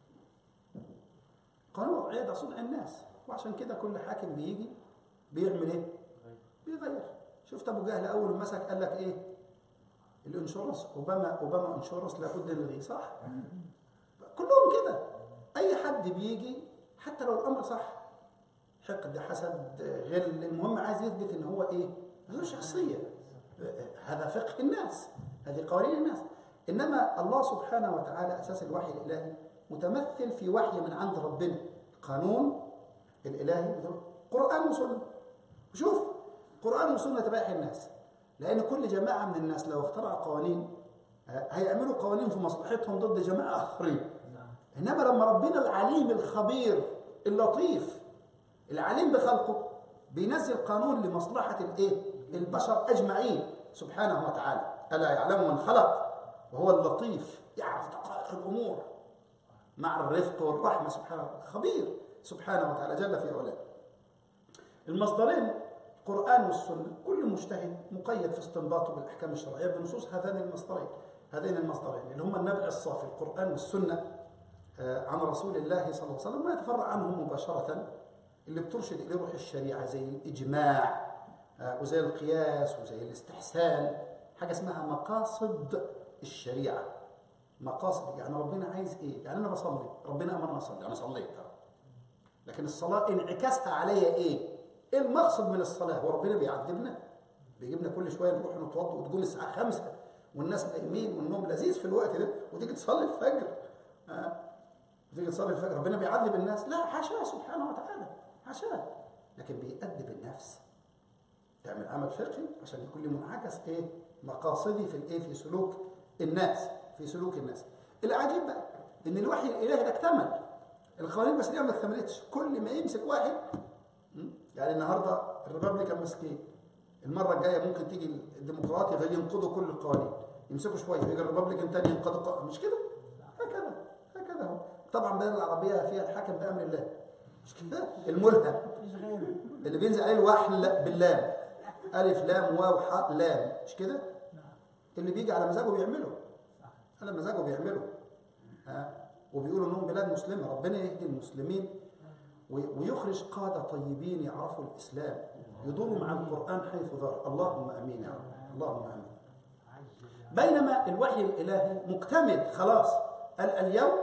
القوانين الوضعيه ده صنع الناس وعشان كده كل حاكم بيجي بيعمل ايه بيغير شفت ابو جهل اول ما مسك قال لك ايه الانشورنس اوباما اوباما انشورنس لابد نلغيه صح كلهم كده اي حد بيجي حتى لو الامر صح حقد حسد غل المهم عايز يثبت ان هو ايه له شخصيه هذا فقه الناس هذه قوانين الناس انما الله سبحانه وتعالى اساس الوحي الالهي متمثل في وحي من عند ربنا قانون الالهي قران وسنه شوف قران وسنه تريح الناس لان كل جماعه من الناس لو اخترعوا قوانين هيعملوا قوانين في مصلحتهم ضد جماعه اخرين انما لما ربنا العليم الخبير اللطيف العليم بخلقه بينزل قانون لمصلحه الايه البشر اجمعين سبحانه وتعالى الا يعلم من خلق وهو اللطيف يعرف دقائق الامور مع الرفق والرحمه سبحانه وتعالى خبير سبحانه وتعالى جل في علاه المصدرين القرآن والسنة كل مجتهد مقيد في استنباطه بالأحكام الشرعية بنصوص هذين المصدرين هذين المصدرين اللي هم النبع الصافي القرآن والسنة عن رسول الله صلى الله عليه وسلم ما يتفرع عنهم مباشرة اللي بترشد إليه روح الشريعة زي الإجماع وزي القياس وزي الاستحسان حاجة اسمها مقاصد الشريعة مقاصد يعني ربنا عايز ايه يعني انا بصلي ربنا امرنا اصلي انا صليت لكن الصلاه انعكاسها عليا ايه ايه المقصد من الصلاه هو ربنا بيعذبنا بيجيبنا كل شويه نروح نتوضا وتقوم الساعه 5 والناس نايمين والنوم لذيذ في الوقت ده وتيجي تصلي الفجر آه. وتيجي تصلي الفجر ربنا بيعذب الناس لا حاشاه سبحانه وتعالى حاشاه لكن بيأدب النفس تعمل عمل فقهي عشان يكون لي منعكس ايه مقاصدي في الايه في سلوك الناس في سلوك الناس العجيب بقى ان الوحي الالهي ده اكتمل القوانين البشريه ما اكتملتش كل ما يمسك واحد يعني النهارده الريبابليكان ماسكين المره الجايه ممكن تيجي الديمقراطيه فينقضوا كل القوانين يمسكوا شويه يجي الريبابليكان تاني ينقضوا مش كده هكذا هكذا هو طبعا بلاد العربيه فيها الحاكم بامر الله مش كده الملهم اللي بينزل عليه الوحل باللام الف لام واو حاء لام مش كده اللي بيجي على مزاجه بيعمله على مزاجه بيعمله ها وبيقولوا انهم بلاد مسلمه ربنا يهدي المسلمين ويخرج قاده طيبين يعرفوا الاسلام يدوروا مع القران حيث دار اللهم امين يا رب اللهم امين بينما الوحي الالهي مكتمل خلاص قال اليوم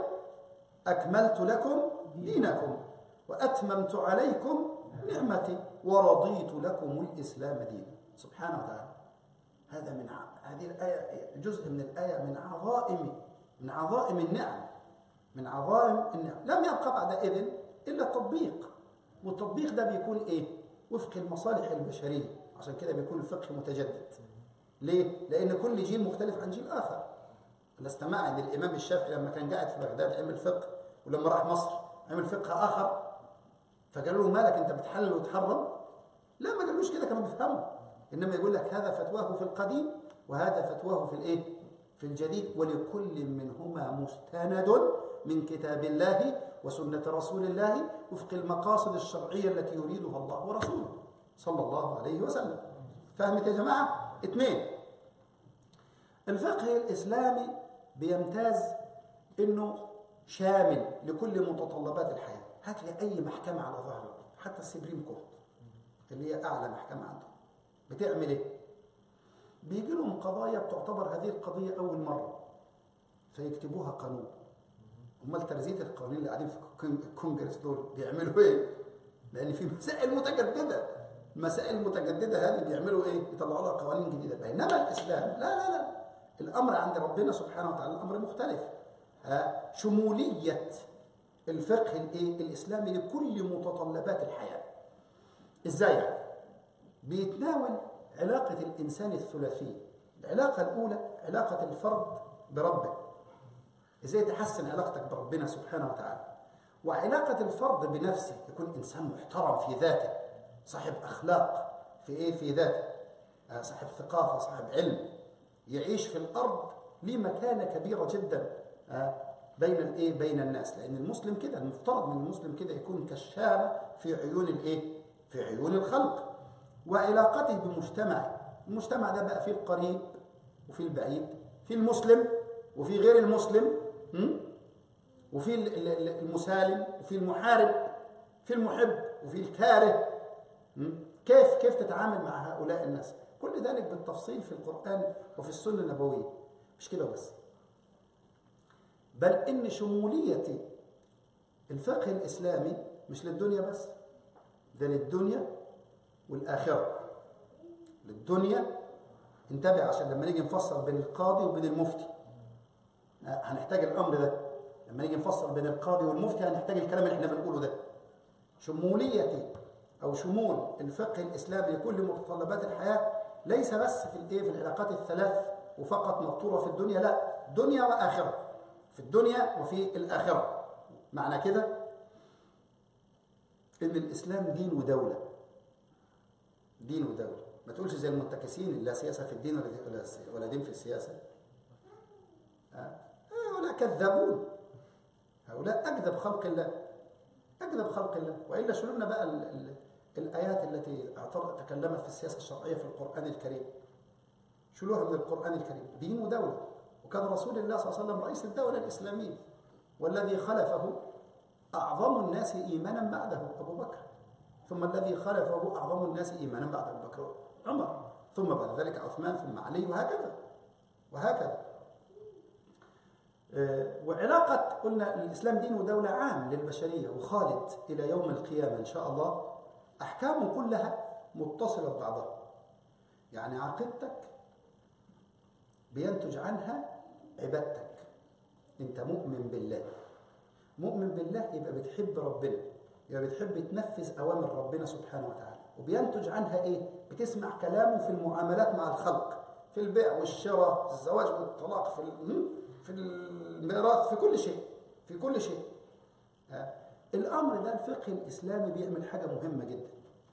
اكملت لكم دينكم واتممت عليكم نعمتي ورضيت لكم الاسلام دينا سبحانه وتعالى هذا من هذه الآية جزء من الآية من عظائم من عظائم النعم من عظائم النعم لم يبقى بعد إذن إلا التطبيق والتطبيق ده بيكون إيه؟ وفق المصالح البشرية عشان كده بيكون الفقه متجدد ليه؟ لأن كل جيل مختلف عن جيل آخر أنا استمع أن الإمام الشافعي لما كان قاعد في بغداد عمل فقه ولما راح مصر عمل فقه آخر فقالوا له مالك أنت بتحلل وتحرم؟ لا ما قالوش كده كانوا بيفهموا إنما يقول لك هذا فتواه في القديم وهذا فتواه في الإيه؟ في الجديد ولكل منهما مستند من كتاب الله وسنة رسول الله وفق المقاصد الشرعية التي يريدها الله ورسوله صلى الله عليه وسلم فهمت يا جماعة؟ اثنين الفقه الإسلامي بيمتاز إنه شامل لكل متطلبات الحياة هات لي أي محكمة على ظهر الأرض حتى السبريم كورت اللي هي أعلى محكمة عندهم بتعمل إيه؟ بيجي لهم قضايا بتعتبر هذه القضية أول مرة فيكتبوها قانون امال ترزيه القوانين اللي قاعدين في الكونجرس دول بيعملوا ايه؟ لان في مسائل متجدده المسائل المتجدده هذه بيعملوا ايه؟ يطلعوا لها قوانين جديده بينما الاسلام لا لا لا الامر عند ربنا سبحانه وتعالى الامر مختلف شموليه الفقه الايه؟ الاسلامي لكل متطلبات الحياه ازاي يعني؟ بيتناول علاقة الإنسان الثلاثية العلاقة الأولى علاقة الفرد بربه إزاي تحسن علاقتك بربنا سبحانه وتعالى وعلاقة الفرد بنفسه يكون إنسان محترم في ذاته صاحب أخلاق في إيه في ذاته آه، صاحب ثقافة صاحب علم يعيش في الأرض ليه مكانة كبيرة جدا آه، بين الايه بين الناس لان المسلم كده المفترض من المسلم كده يكون كشامه في عيون الايه في عيون الخلق وعلاقته بمجتمعه المجتمع ده بقى فيه القريب وفي البعيد في المسلم وفي غير المسلم وفي المسالم وفي المحارب في المحب وفي الكاره كيف كيف تتعامل مع هؤلاء الناس كل ذلك بالتفصيل في القرآن وفي السنة النبوية مش كده بس بل إن شمولية الفقه الإسلامي مش للدنيا بس ده للدنيا والآخرة للدنيا انتبه عشان لما نيجي نفصل بين القاضي وبين المفتي هنحتاج الأمر ده لما نيجي نفصل بين القاضي والمفتي هنحتاج الكلام اللي احنا بنقوله ده شمولية أو شمول الفقه الإسلامي لكل متطلبات الحياة ليس بس في الايه في العلاقات الثلاث وفقط مقطورة في الدنيا لا دنيا وآخرة في الدنيا وفي الآخرة معنى كده إن الإسلام دين ودولة دين ودولة ما تقولش زي المنتكسين لا سياسة في الدين ولا ولا دين في السياسة هؤلاء كذابون هؤلاء أكذب خلق الله أكذب خلق الله وإلا شو لنا بقى ال ال الآيات التي تكلمت في السياسة الشرعية في القرآن الكريم شلوها من القرآن الكريم دين ودولة وكان رسول الله صلى الله عليه وسلم رئيس الدولة الإسلامية والذي خلفه أعظم الناس إيمانا بعده أبو بكر ثم الذي خلفه أعظم الناس إيمانا بعد أبو بكر عمر ثم بعد ذلك عثمان ثم علي وهكذا وهكذا آه، وعلاقة قلنا الإسلام دين ودولة عام للبشرية وخالد إلى يوم القيامة إن شاء الله أحكامه كلها متصلة ببعضها يعني عقيدتك بينتج عنها عبادتك انت مؤمن بالله مؤمن بالله يبقى بتحب ربنا يبقى بتحب تنفذ اوامر ربنا سبحانه وتعالى وبينتج عنها ايه بتسمع كلامه في المعاملات مع الخلق في البيع والشراء الزواج والطلاق في في الميراث في كل شيء في كل شيء الامر ده الفقه الاسلامي بيعمل حاجه مهمه جدا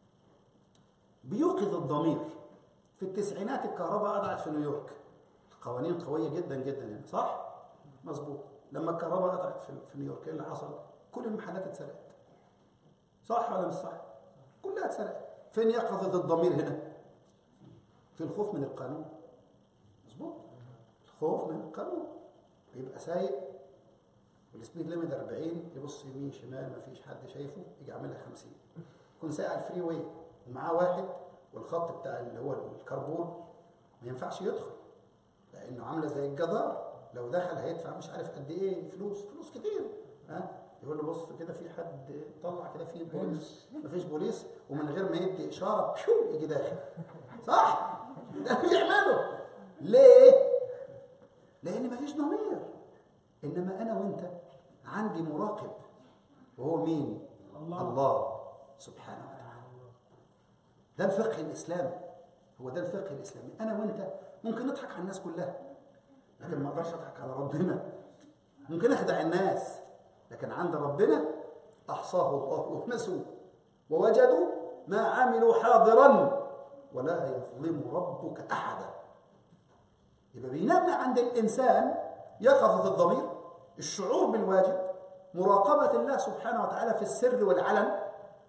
بيوقظ الضمير في التسعينات الكهرباء قطعت في نيويورك قوانين قوية جدا جدا يعني صح؟ مظبوط لما الكهرباء قطعت في نيويورك ايه اللي حصل؟ كل المحلات اتسرقت صح ولا مش صح؟ كلها اتسرقت فين يقظة الضمير هنا؟ في الخوف من القانون مظبوط الخوف من القانون يبقى سايق والسبيد ليميت 40 يبص يمين شمال ما فيش حد شايفه يجي عاملها 50 يكون سايق على الفري واي ومعاه واحد والخط بتاع اللي هو الكربون ما ينفعش يدخل لانه عامله زي الجدار لو دخل هيدفع مش عارف قد ايه فلوس فلوس كتير ها يقول له بص كده في حد طلع كده في بوليس مفيش بوليس ومن غير ما يدي اشاره بشو يجي داخل صح ده بيعمله ليه لان مفيش ضمير انما انا وانت عندي مراقب وهو مين الله, الله سبحانه وتعالى ده الفقه الاسلامي هو ده الفقه الاسلامي انا وانت ممكن نضحك على الناس كلها لكن ما اقدرش اضحك على ربنا ممكن اخدع الناس لكن عند ربنا احصاه الله ونسوه ووجدوا ما عملوا حاضرا ولا يظلم ربك احدا يبقى بينبع عند الانسان يقظه الضمير الشعور بالواجب مراقبه الله سبحانه وتعالى في السر والعلن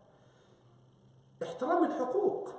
احترام الحقوق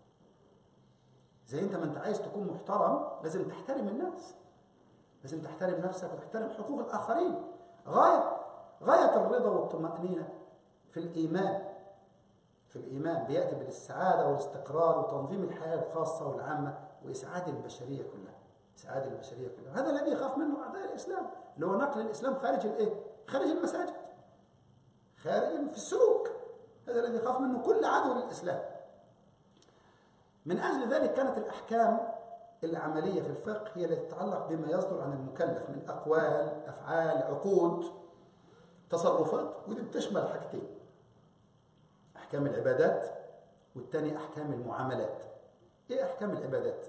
زي انت ما انت عايز تكون محترم لازم تحترم الناس لازم تحترم نفسك وتحترم حقوق الآخرين غاية غاية الرضا والطمأنينة في الإيمان في الإيمان بيأتي بالاستعادة والاستقرار وتنظيم الحياة الخاصة والعامة وإسعاد البشرية كلها إسعاد البشرية كلها هذا الذي يخاف منه أعداء الإسلام اللي هو نقل الإسلام خارج الإيه؟ خارج المساجد خارج في السلوك هذا الذي يخاف منه كل عدو للإسلام من أجل ذلك كانت الأحكام العملية في الفقه هي التي تتعلق بما يصدر عن المكلف من أقوال أفعال عقود تصرفات ودي بتشمل حاجتين أحكام العبادات والتاني أحكام المعاملات ايه احكام العبادات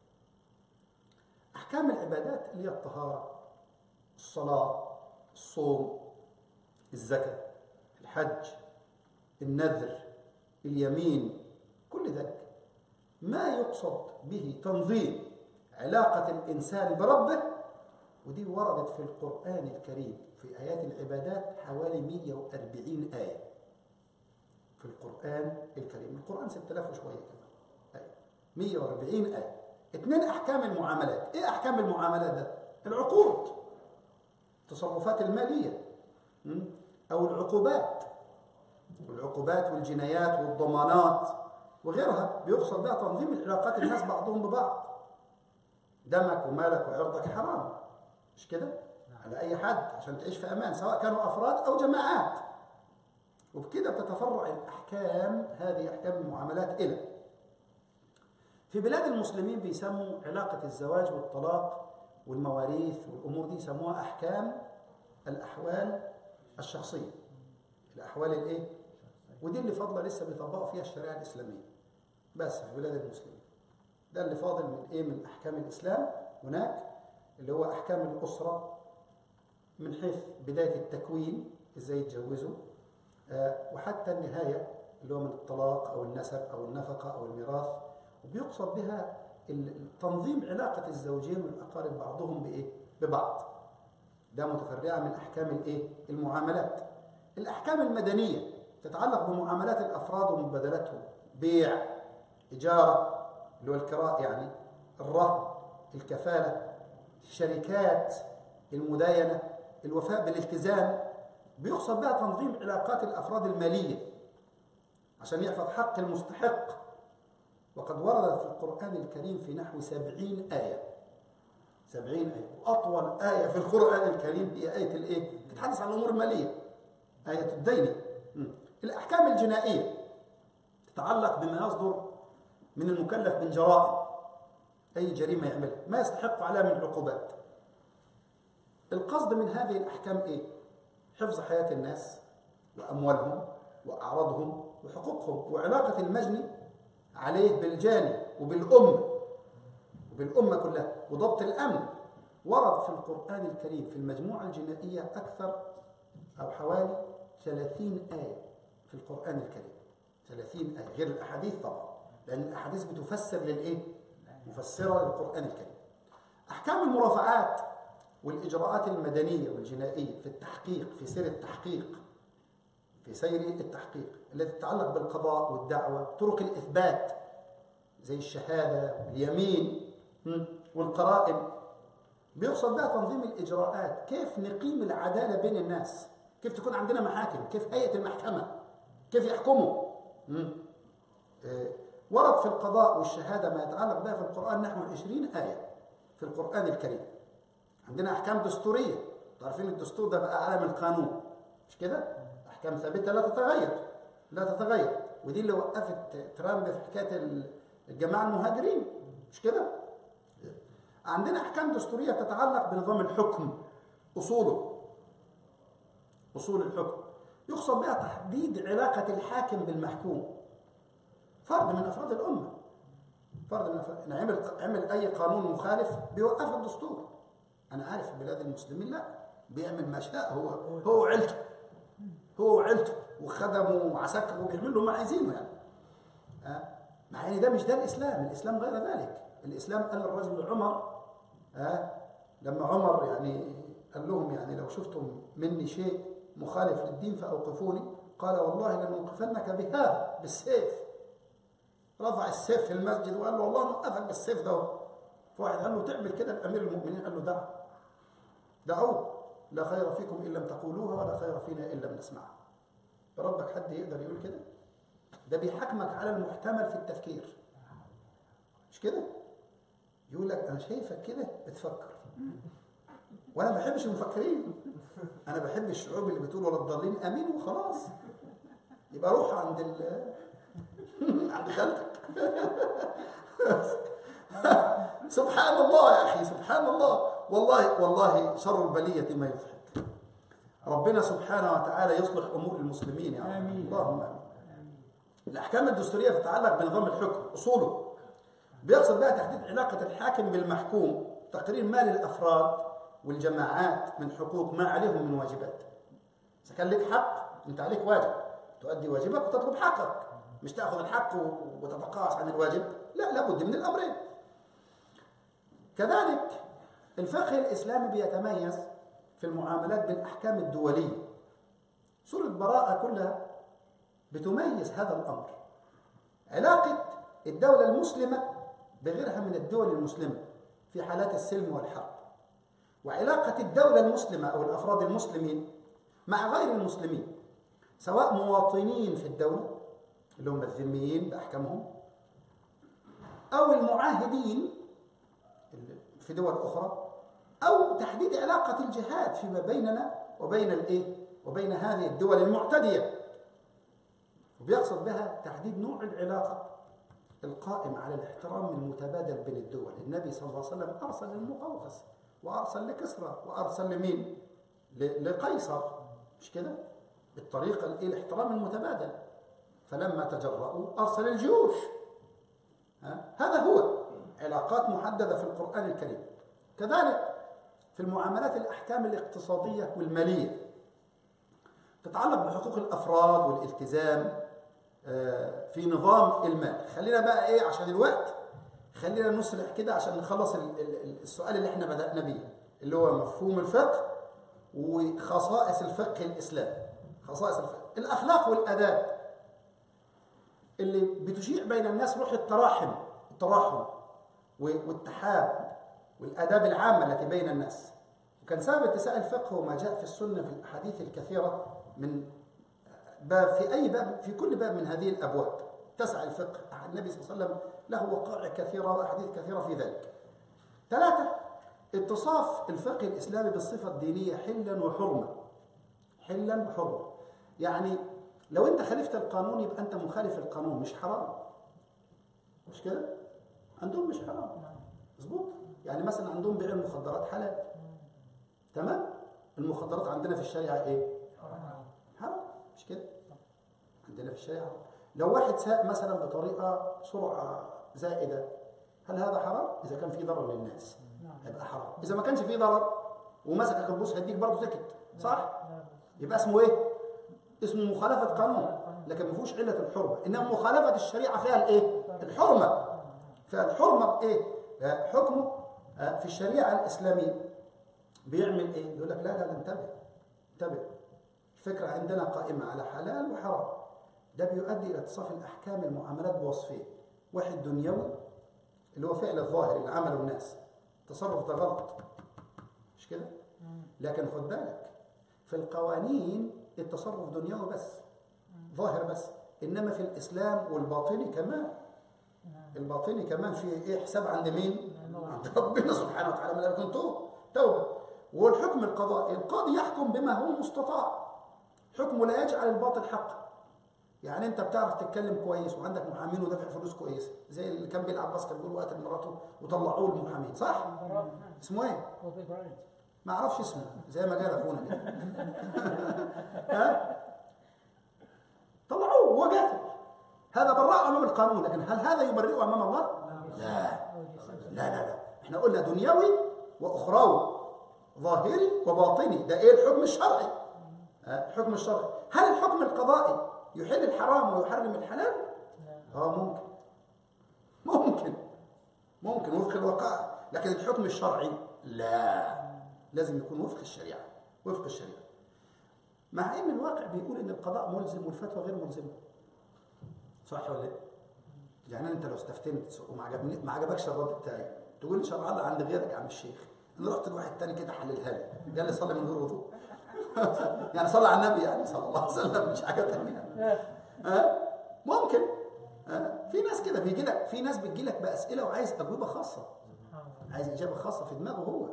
احكام العبادات اللي هي الطهاره الصلاه الصوم الزكاه الحج النذر اليمين كل ذلك ما يقصد به تنظيم علاقه الانسان بربه ودي وردت في القران الكريم في ايات العبادات حوالي 140 ايه في القران الكريم القران 6000 وشويه كمان 140 آية اثنين أحكام المعاملات إيه أحكام المعاملات ده؟ العقود التصرفات المالية أو العقوبات والعقوبات والجنايات والضمانات وغيرها بيقصد بها تنظيم العلاقات الناس بعضهم ببعض دمك ومالك وعرضك حرام مش كده؟ على أي حد عشان تعيش في أمان سواء كانوا أفراد أو جماعات وبكده بتتفرع الأحكام هذه أحكام المعاملات إلى في بلاد المسلمين بيسموا علاقة الزواج والطلاق والمواريث والأمور دي يسموها أحكام الأحوال الشخصية الأحوال الإيه؟ ودي اللي فاضلة لسه بيطبقوا فيها الشريعة الإسلامية بس في بلاد المسلمين ده اللي فاضل من إيه من أحكام الإسلام هناك اللي هو أحكام الأسرة من حيث بداية التكوين إزاي يتجوزوا آه وحتى النهاية اللي هو من الطلاق أو النسب أو النفقة أو الميراث وبيقصد بها تنظيم علاقة الزوجين والأقارب بعضهم بإيه؟ ببعض ده متفرعة من أحكام الإيه؟ المعاملات الأحكام المدنية تتعلق بمعاملات الأفراد ومبادلاتهم بيع إجارة اللي هو الكراء يعني الرهن الكفالة الشركات المداينة الوفاء بالالتزام بيقصد بها تنظيم علاقات الأفراد المالية عشان يحفظ حق المستحق وقد ورد في القرآن الكريم في نحو سبعين آية سبعين آية وأطول آية في القرآن الكريم هي آية الإيه؟ تتحدث عن الأمور المالية آية الدين الأحكام الجنائية تتعلق بما يصدر من المكلف من جرائم أي جريمة يعملها ما يستحق عليها من عقوبات القصد من هذه الأحكام إيه؟ حفظ حياة الناس وأموالهم وأعراضهم وحقوقهم وعلاقة المجني عليه بالجاني وبالأم وبالأمة كلها وضبط الأمن ورد في القرآن الكريم في المجموعة الجنائية أكثر أو حوالي 30 آية في القرآن الكريم 30 آية غير الأحاديث طبعا لأن الأحاديث بتفسر للإيه؟ مفسرة للقرآن الكريم أحكام المرافعات والإجراءات المدنية والجنائية في التحقيق في سير التحقيق في سير التحقيق التي تتعلق بالقضاء والدعوة طرق الإثبات زي الشهادة واليمين والقرائن بيقصد بها تنظيم الإجراءات كيف نقيم العدالة بين الناس كيف تكون عندنا محاكم كيف هيئة المحكمة كيف يحكموا ورد في القضاء والشهادة ما يتعلق بها في القرآن نحو 20 آية في القرآن الكريم عندنا أحكام دستورية تعرفين الدستور ده بقى أعلى من القانون مش كده؟ أحكام ثابتة لا تتغير لا تتغير ودي اللي وقفت ترامب في حكاية الجماعة المهاجرين مش كده؟ عندنا أحكام دستورية تتعلق بنظام الحكم أصوله أصول الحكم يقصد بها تحديد علاقة الحاكم بالمحكوم فرد من أفراد الأمة فرد من أفراد عمل عمل أي قانون مخالف بيوقف الدستور أنا عارف في بلاد المسلمين لا بيعمل ما شاء هو هو وعيلته هو وعيلته وخدمه وعسكره وبيعمل له ما عايزينه يعني أه؟ مع ان ده مش ده الاسلام الاسلام غير ذلك الاسلام قال الرجل عمر أه؟ لما عمر يعني قال لهم يعني لو شفتم مني شيء مخالف للدين فاوقفوني قال والله لنوقفنك بهذا بالسيف رفع السيف في المسجد وقال له والله نوقفك بالسيف ده فواحد قال له تعمل كده الامير المؤمنين قال له دع دعوه لا خير فيكم ان لم تقولوها ولا خير فينا ان لم نسمعها ربك حد يقدر يقول كده ده بيحكمك على المحتمل في التفكير مش كده يقول لك انا شايفك كده بتفكر وانا ما بحبش المفكرين انا بحب الشعوب اللي بتقول ولا الضالين امين وخلاص يبقى روح عند ال عند خالتك سبحان الله يا اخي سبحان الله والله والله شر البليه ما يضحك ربنا سبحانه وتعالى يصلح امور المسلمين يعني آمين. اللهم امين الاحكام الدستوريه تتعلق بنظام الحكم اصوله بيقصد بقى تحديد علاقة الحاكم بالمحكوم تقرير ما للأفراد والجماعات من حقوق ما عليهم من واجبات إذا كان لك حق أنت عليك واجب تؤدي واجبك وتطلب حقك مش تأخذ الحق وتتقاعس عن الواجب لا لابد من الأمرين كذلك الفقه الإسلامي بيتميز في المعاملات بالأحكام الدولية سورة براءة كلها بتميز هذا الأمر علاقة الدولة المسلمة بغيرها من الدول المسلمة في حالات السلم والحرب وعلاقة الدولة المسلمة أو الأفراد المسلمين مع غير المسلمين سواء مواطنين في الدولة اللي هم الذميين بأحكامهم أو المعاهدين في دول أخرى أو تحديد علاقة الجهاد فيما بيننا وبين الإيه؟ وبين هذه الدول المعتدية وبيقصد بها تحديد نوع العلاقة القائم على الاحترام المتبادل بين الدول النبي صلى الله عليه وسلم أرسل للمقوقس وأرسل لكسرى وأرسل لمين؟ لقيصر مش كده؟ بالطريقة الاحترام المتبادل فلما تجرؤوا أرسل الجيوش هذا هو علاقات محددة في القرآن الكريم كذلك في المعاملات الأحكام الاقتصادية والمالية تتعلق بحقوق الأفراد والالتزام آه، في نظام المال خلينا بقى إيه عشان الوقت خلينا نسرع كده عشان نخلص السؤال اللي احنا بدأنا بيه اللي هو مفهوم الفقه وخصائص الفقه الإسلامي خصائص الفقه الأخلاق والآداب اللي بتشيع بين الناس روح التراحم التراحم والتحاب والآداب العامة التي بين الناس وكان سبب اتساع الفقه وما جاء في السنة في الأحاديث الكثيرة من باب في أي باب في كل باب من هذه الأبواب تسع الفقه النبي صلى الله عليه وسلم له وقائع كثيرة وأحاديث كثيرة في ذلك ثلاثة اتصاف الفقه الإسلامي بالصفة الدينية حلا وحرمة حلا وحرمة يعني لو أنت خالفت القانون يبقى أنت مخالف القانون مش حرام مش كده؟ عندهم مش حرام مظبوط يعني مثلا عندهم بيع المخدرات حلال تمام المخدرات عندنا في الشريعه ايه حرام مش كده عندنا في الشريعه لو واحد ساق مثلا بطريقه سرعه زائده هل هذا حرام اذا كان في ضرر للناس يبقى حرام اذا ما كانش في ضرر ومسكك البوس هيديك برضه سكت صح يبقى اسمه ايه اسمه مخالفه قانون لكن ما فيهوش عله الحرمه انما مخالفه الشريعه فيها الايه الحرمه فالحرمه بايه حكمه آه، في الشريعه الاسلاميه بيعمل ايه يقول لك لا لا لا انتبه انتبه الفكره عندنا قائمه على حلال وحرام ده بيؤدي الى اتصاف الاحكام المعاملات بوصفين واحد دنيوي اللي هو فعل الظاهر اللي عمله الناس التصرف ده غلط مش كده لكن خد بالك في القوانين التصرف دنيوي بس ظاهر بس انما في الاسلام والباطني كمان الباطني كمان في ايه حساب عند مين عند ربنا سبحانه وتعالى ملائكه توبه والحكم القضائي القاضي يحكم بما هو مستطاع حكمه لا يجعل الباطل حق يعني انت بتعرف تتكلم كويس وعندك محامين ودافع فلوس كويس زي اللي كان بيلعب باسكت بيقول وقت مراته وطلعوه المحامين صح اسمه ايه ما اعرفش اسمه زي ما قال اخونا ها طلعوه هو قاتل هذا براء امام القانون لكن هل هذا يبرئه امام الله لا لا لا لا احنا قلنا دنيوي واخروي ظاهري وباطني ده ايه الحكم الشرعي الحكم الشرعي هل الحكم القضائي يحل الحرام ويحرم الحلال اه ممكن ممكن ممكن وفق الوقائع لكن الحكم الشرعي لا لازم يكون وفق الشريعه وفق الشريعه مع ان الواقع بيقول ان القضاء ملزم والفتوى غير ملزمه صح ولا ايه يعني انت لو استفتنت وما عجبني ما عجبكش الرد بتاعي تقول لي شرع الله عند غيرك يا عم الشيخ انا رحت لواحد تاني كده حللها لي قال لي صلي من غير وضوء يعني صلى على النبي يعني صلى الله عليه وسلم مش حاجه ثانيه ها ممكن ها في ناس كده بيجي لك في ناس بتجي لك باسئله وعايز اجوبه خاصه عايز اجابه خاصه في دماغه هو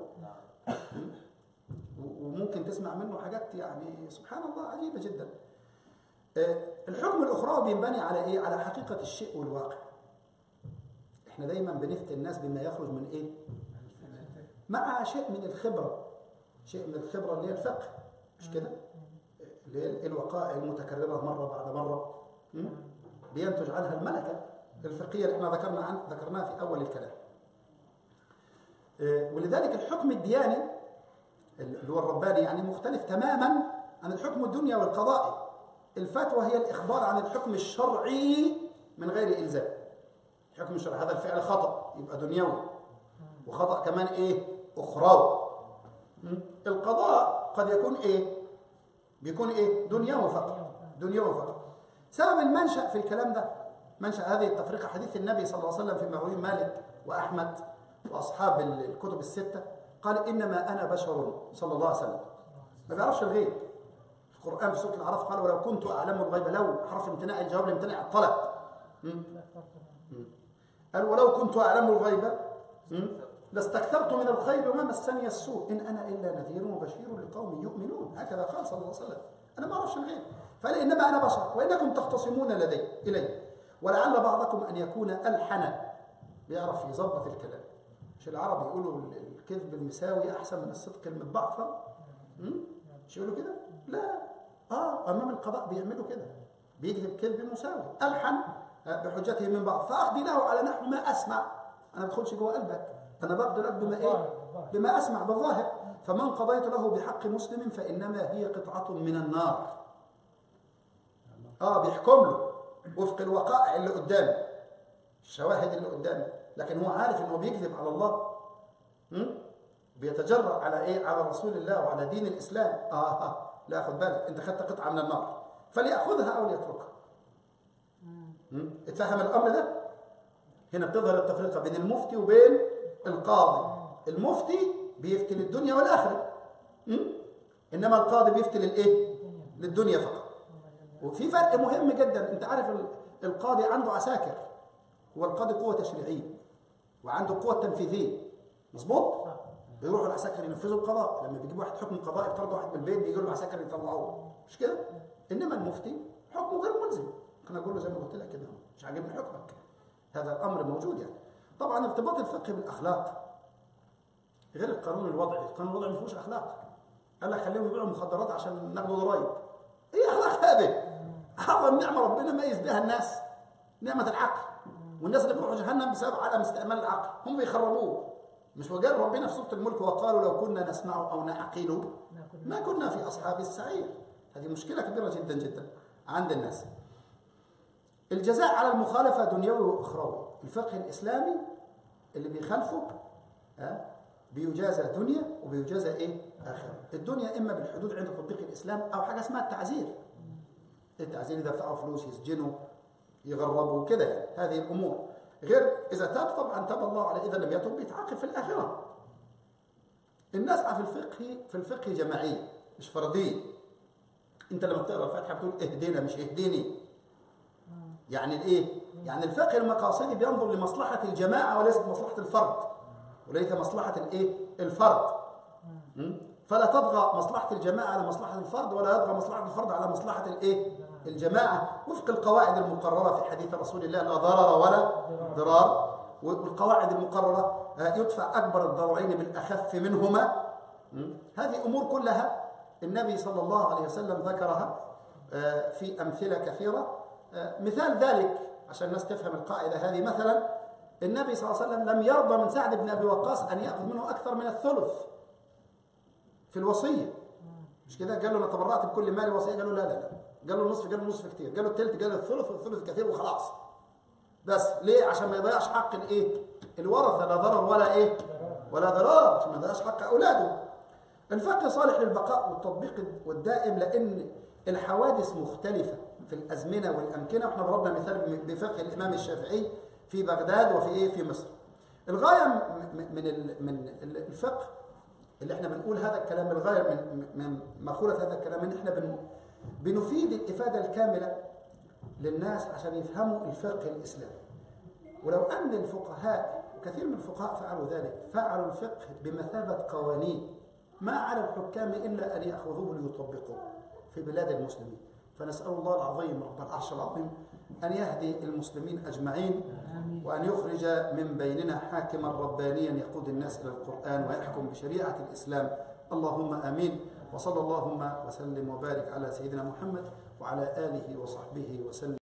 وممكن تسمع منه حاجات يعني سبحان الله عجيبه جدا الحكم الاخروي بينبني على ايه على حقيقه الشيء والواقع احنا دايما بنفتي الناس بما يخرج من ايه مع شيء من الخبره شيء من الخبره اللي هي الفقه مش كده اللي هي الوقائع المتكرره مره بعد مره بينتج عنها الملكه الفقهية اللي احنا ذكرنا عن ذكرناها في أول الكلام آه، ولذلك الحكم الدياني اللي هو الرباني يعني مختلف تماما عن الحكم الدنيا والقضائي الفتوى هي الإخبار عن الحكم الشرعي من غير إلزام الحكم الشرعي هذا الفعل خطأ يبقى دنيوي وخطأ كمان إيه أخروي م? القضاء قد يكون إيه بيكون إيه دنيوي فقط دنيوي فقط سبب المنشأ في الكلام ده منشأ هذه التفرقة حديث النبي صلى الله عليه وسلم في مروي مالك وأحمد وأصحاب الكتب الستة قال إنما أنا بشر صلى الله عليه وسلم ما بيعرفش الغيب في القرآن في سورة الأعراف قال ولو كنت أعلم الغيب لو حرف امتناع الجواب لامتناع الطلب م? م. قال ولو كنت أعلم الغيب م? لاستكثرت من الخير وما مسني السوء إن أنا إلا نذير وبشير لقوم يؤمنون هكذا قال صلى الله عليه وسلم أنا ما أعرفش الغيب فقال إنما أنا بشر وإنكم تختصمون لدي إلي ولعل بعضكم أن يكون ألحن بيعرف يظبط الكلام مش العرب يقولوا الكذب المساوي أحسن من الصدق المتبعثر مش يقولوا كده لا آه أمام القضاء بيعملوا كده بيكذب كذب مساوي ألحن بحجته من بعض فأقضي له على نحو ما أسمع أنا ما بدخلش جوه قلبك أنا بقضي لك بما إيه بما أسمع بالظاهر فمن قضيت له بحق مسلم فإنما هي قطعة من النار آه بيحكم له وفق الوقائع اللي قدامه الشواهد اللي قدامه لكن هو عارف انه بيكذب على الله م? بيتجرأ على ايه على رسول الله وعلى دين الاسلام آه, اه لا خد بالك انت خدت قطعه من النار فليأخذها او ليتركها اتفهم الامر ده هنا بتظهر التفرقه بين المفتي وبين القاضي المفتي بيفتي للدنيا والاخره م? انما القاضي بيفتي للايه للدنيا فقط وفي فرق مهم جدا انت عارف القاضي عنده عساكر هو القاضي قوه تشريعيه وعنده قوه تنفيذيه مظبوط بيروحوا العساكر ينفذوا القضاء لما بيجيب واحد حكم قضائي يطرد واحد من البيت بيجي له العساكر يطلعوه مش كده انما المفتي حكمه غير ملزم ممكن اقول له زي ما قلت لك كده مش عاجبني حكمك هذا الامر موجود يعني طبعا ارتباط الفقه بالاخلاق غير القانون الوضعي القانون الوضعي ما فيهوش اخلاق قال لك خليهم يبيعوا مخدرات عشان ناخدوا ضرايب ايه اخلاق هذه اعظم نعمه ربنا ميز بها الناس نعمه العقل والناس اللي بيروحوا جهنم بسبب عدم استعمال العقل هم بيخربوه مش وقال ربنا في سوره الملك وقالوا لو كنا نسمع او نعقل ما كنا في اصحاب السعير هذه مشكله كبيره جدا جدا عند الناس الجزاء على المخالفه دنيوي واخروي الفقه الاسلامي اللي بيخالفه ها بيجازى دنيا وبيجازى ايه اخره الدنيا اما بالحدود عند تطبيق الاسلام او حاجه اسمها التعزير التعزير يدفعوا فلوس يسجنوا يغربوا كده يعني هذه الامور غير اذا تاب طبعا تاب الله عليه اذا لم يتب بيتعاقب في الاخره الناس في الفقه في الفقه جماعيه مش فرديه انت لما بتقرا الفاتحه بتقول اهدنا مش اهدني يعني الايه يعني الفقه المقاصدي بينظر لمصلحه الجماعه وليست مصلحه الفرد وليس مصلحه الايه الفرد فلا تطغى مصلحه الجماعه على مصلحه الفرد ولا يطغى مصلحه الفرد على مصلحه الايه الجماعه وفق القواعد المقرره في حديث رسول الله لا ضرر ولا ضرار والقواعد المقرره يدفع اكبر الضررين بالاخف منهما هذه امور كلها النبي صلى الله عليه وسلم ذكرها في امثله كثيره مثال ذلك عشان الناس تفهم القاعده هذه مثلا النبي صلى الله عليه وسلم لم يرضى من سعد بن ابي وقاص ان ياخذ منه اكثر من الثلث في الوصيه مش كده قال له انا تبرعت بكل مالي وصيه قال له لا لا لا قال له النصف قال له النصف كتير قال له الثلث قال له الثلث والثلث كثير وخلاص بس ليه عشان ما يضيعش حق الايه الورثه لا ضرر ولا ايه ولا ضرار عشان ما يضيعش حق اولاده الفقه صالح للبقاء والتطبيق والدائم لان الحوادث مختلفه في الازمنه والامكنه واحنا ضربنا مثال بفقه الامام الشافعي في بغداد وفي ايه في مصر الغايه من من الفقه اللي احنا بنقول هذا الكلام الغايه من من مقوله هذا الكلام ان احنا بن بنفيد الافاده الكامله للناس عشان يفهموا الفقه الاسلامي ولو ان الفقهاء وكثير من الفقهاء فعلوا ذلك فعلوا الفقه بمثابه قوانين ما على الحكام الا ان ياخذوه ليطبقوه في بلاد المسلمين فنسال الله العظيم رب العرش العظيم ان يهدي المسلمين اجمعين وأن يخرج من بيننا حاكما ربانيا يقود الناس إلى القرآن ويحكم بشريعة الإسلام اللهم آمين وصلى اللهم وسلم وبارك على سيدنا محمد وعلى آله وصحبه وسلم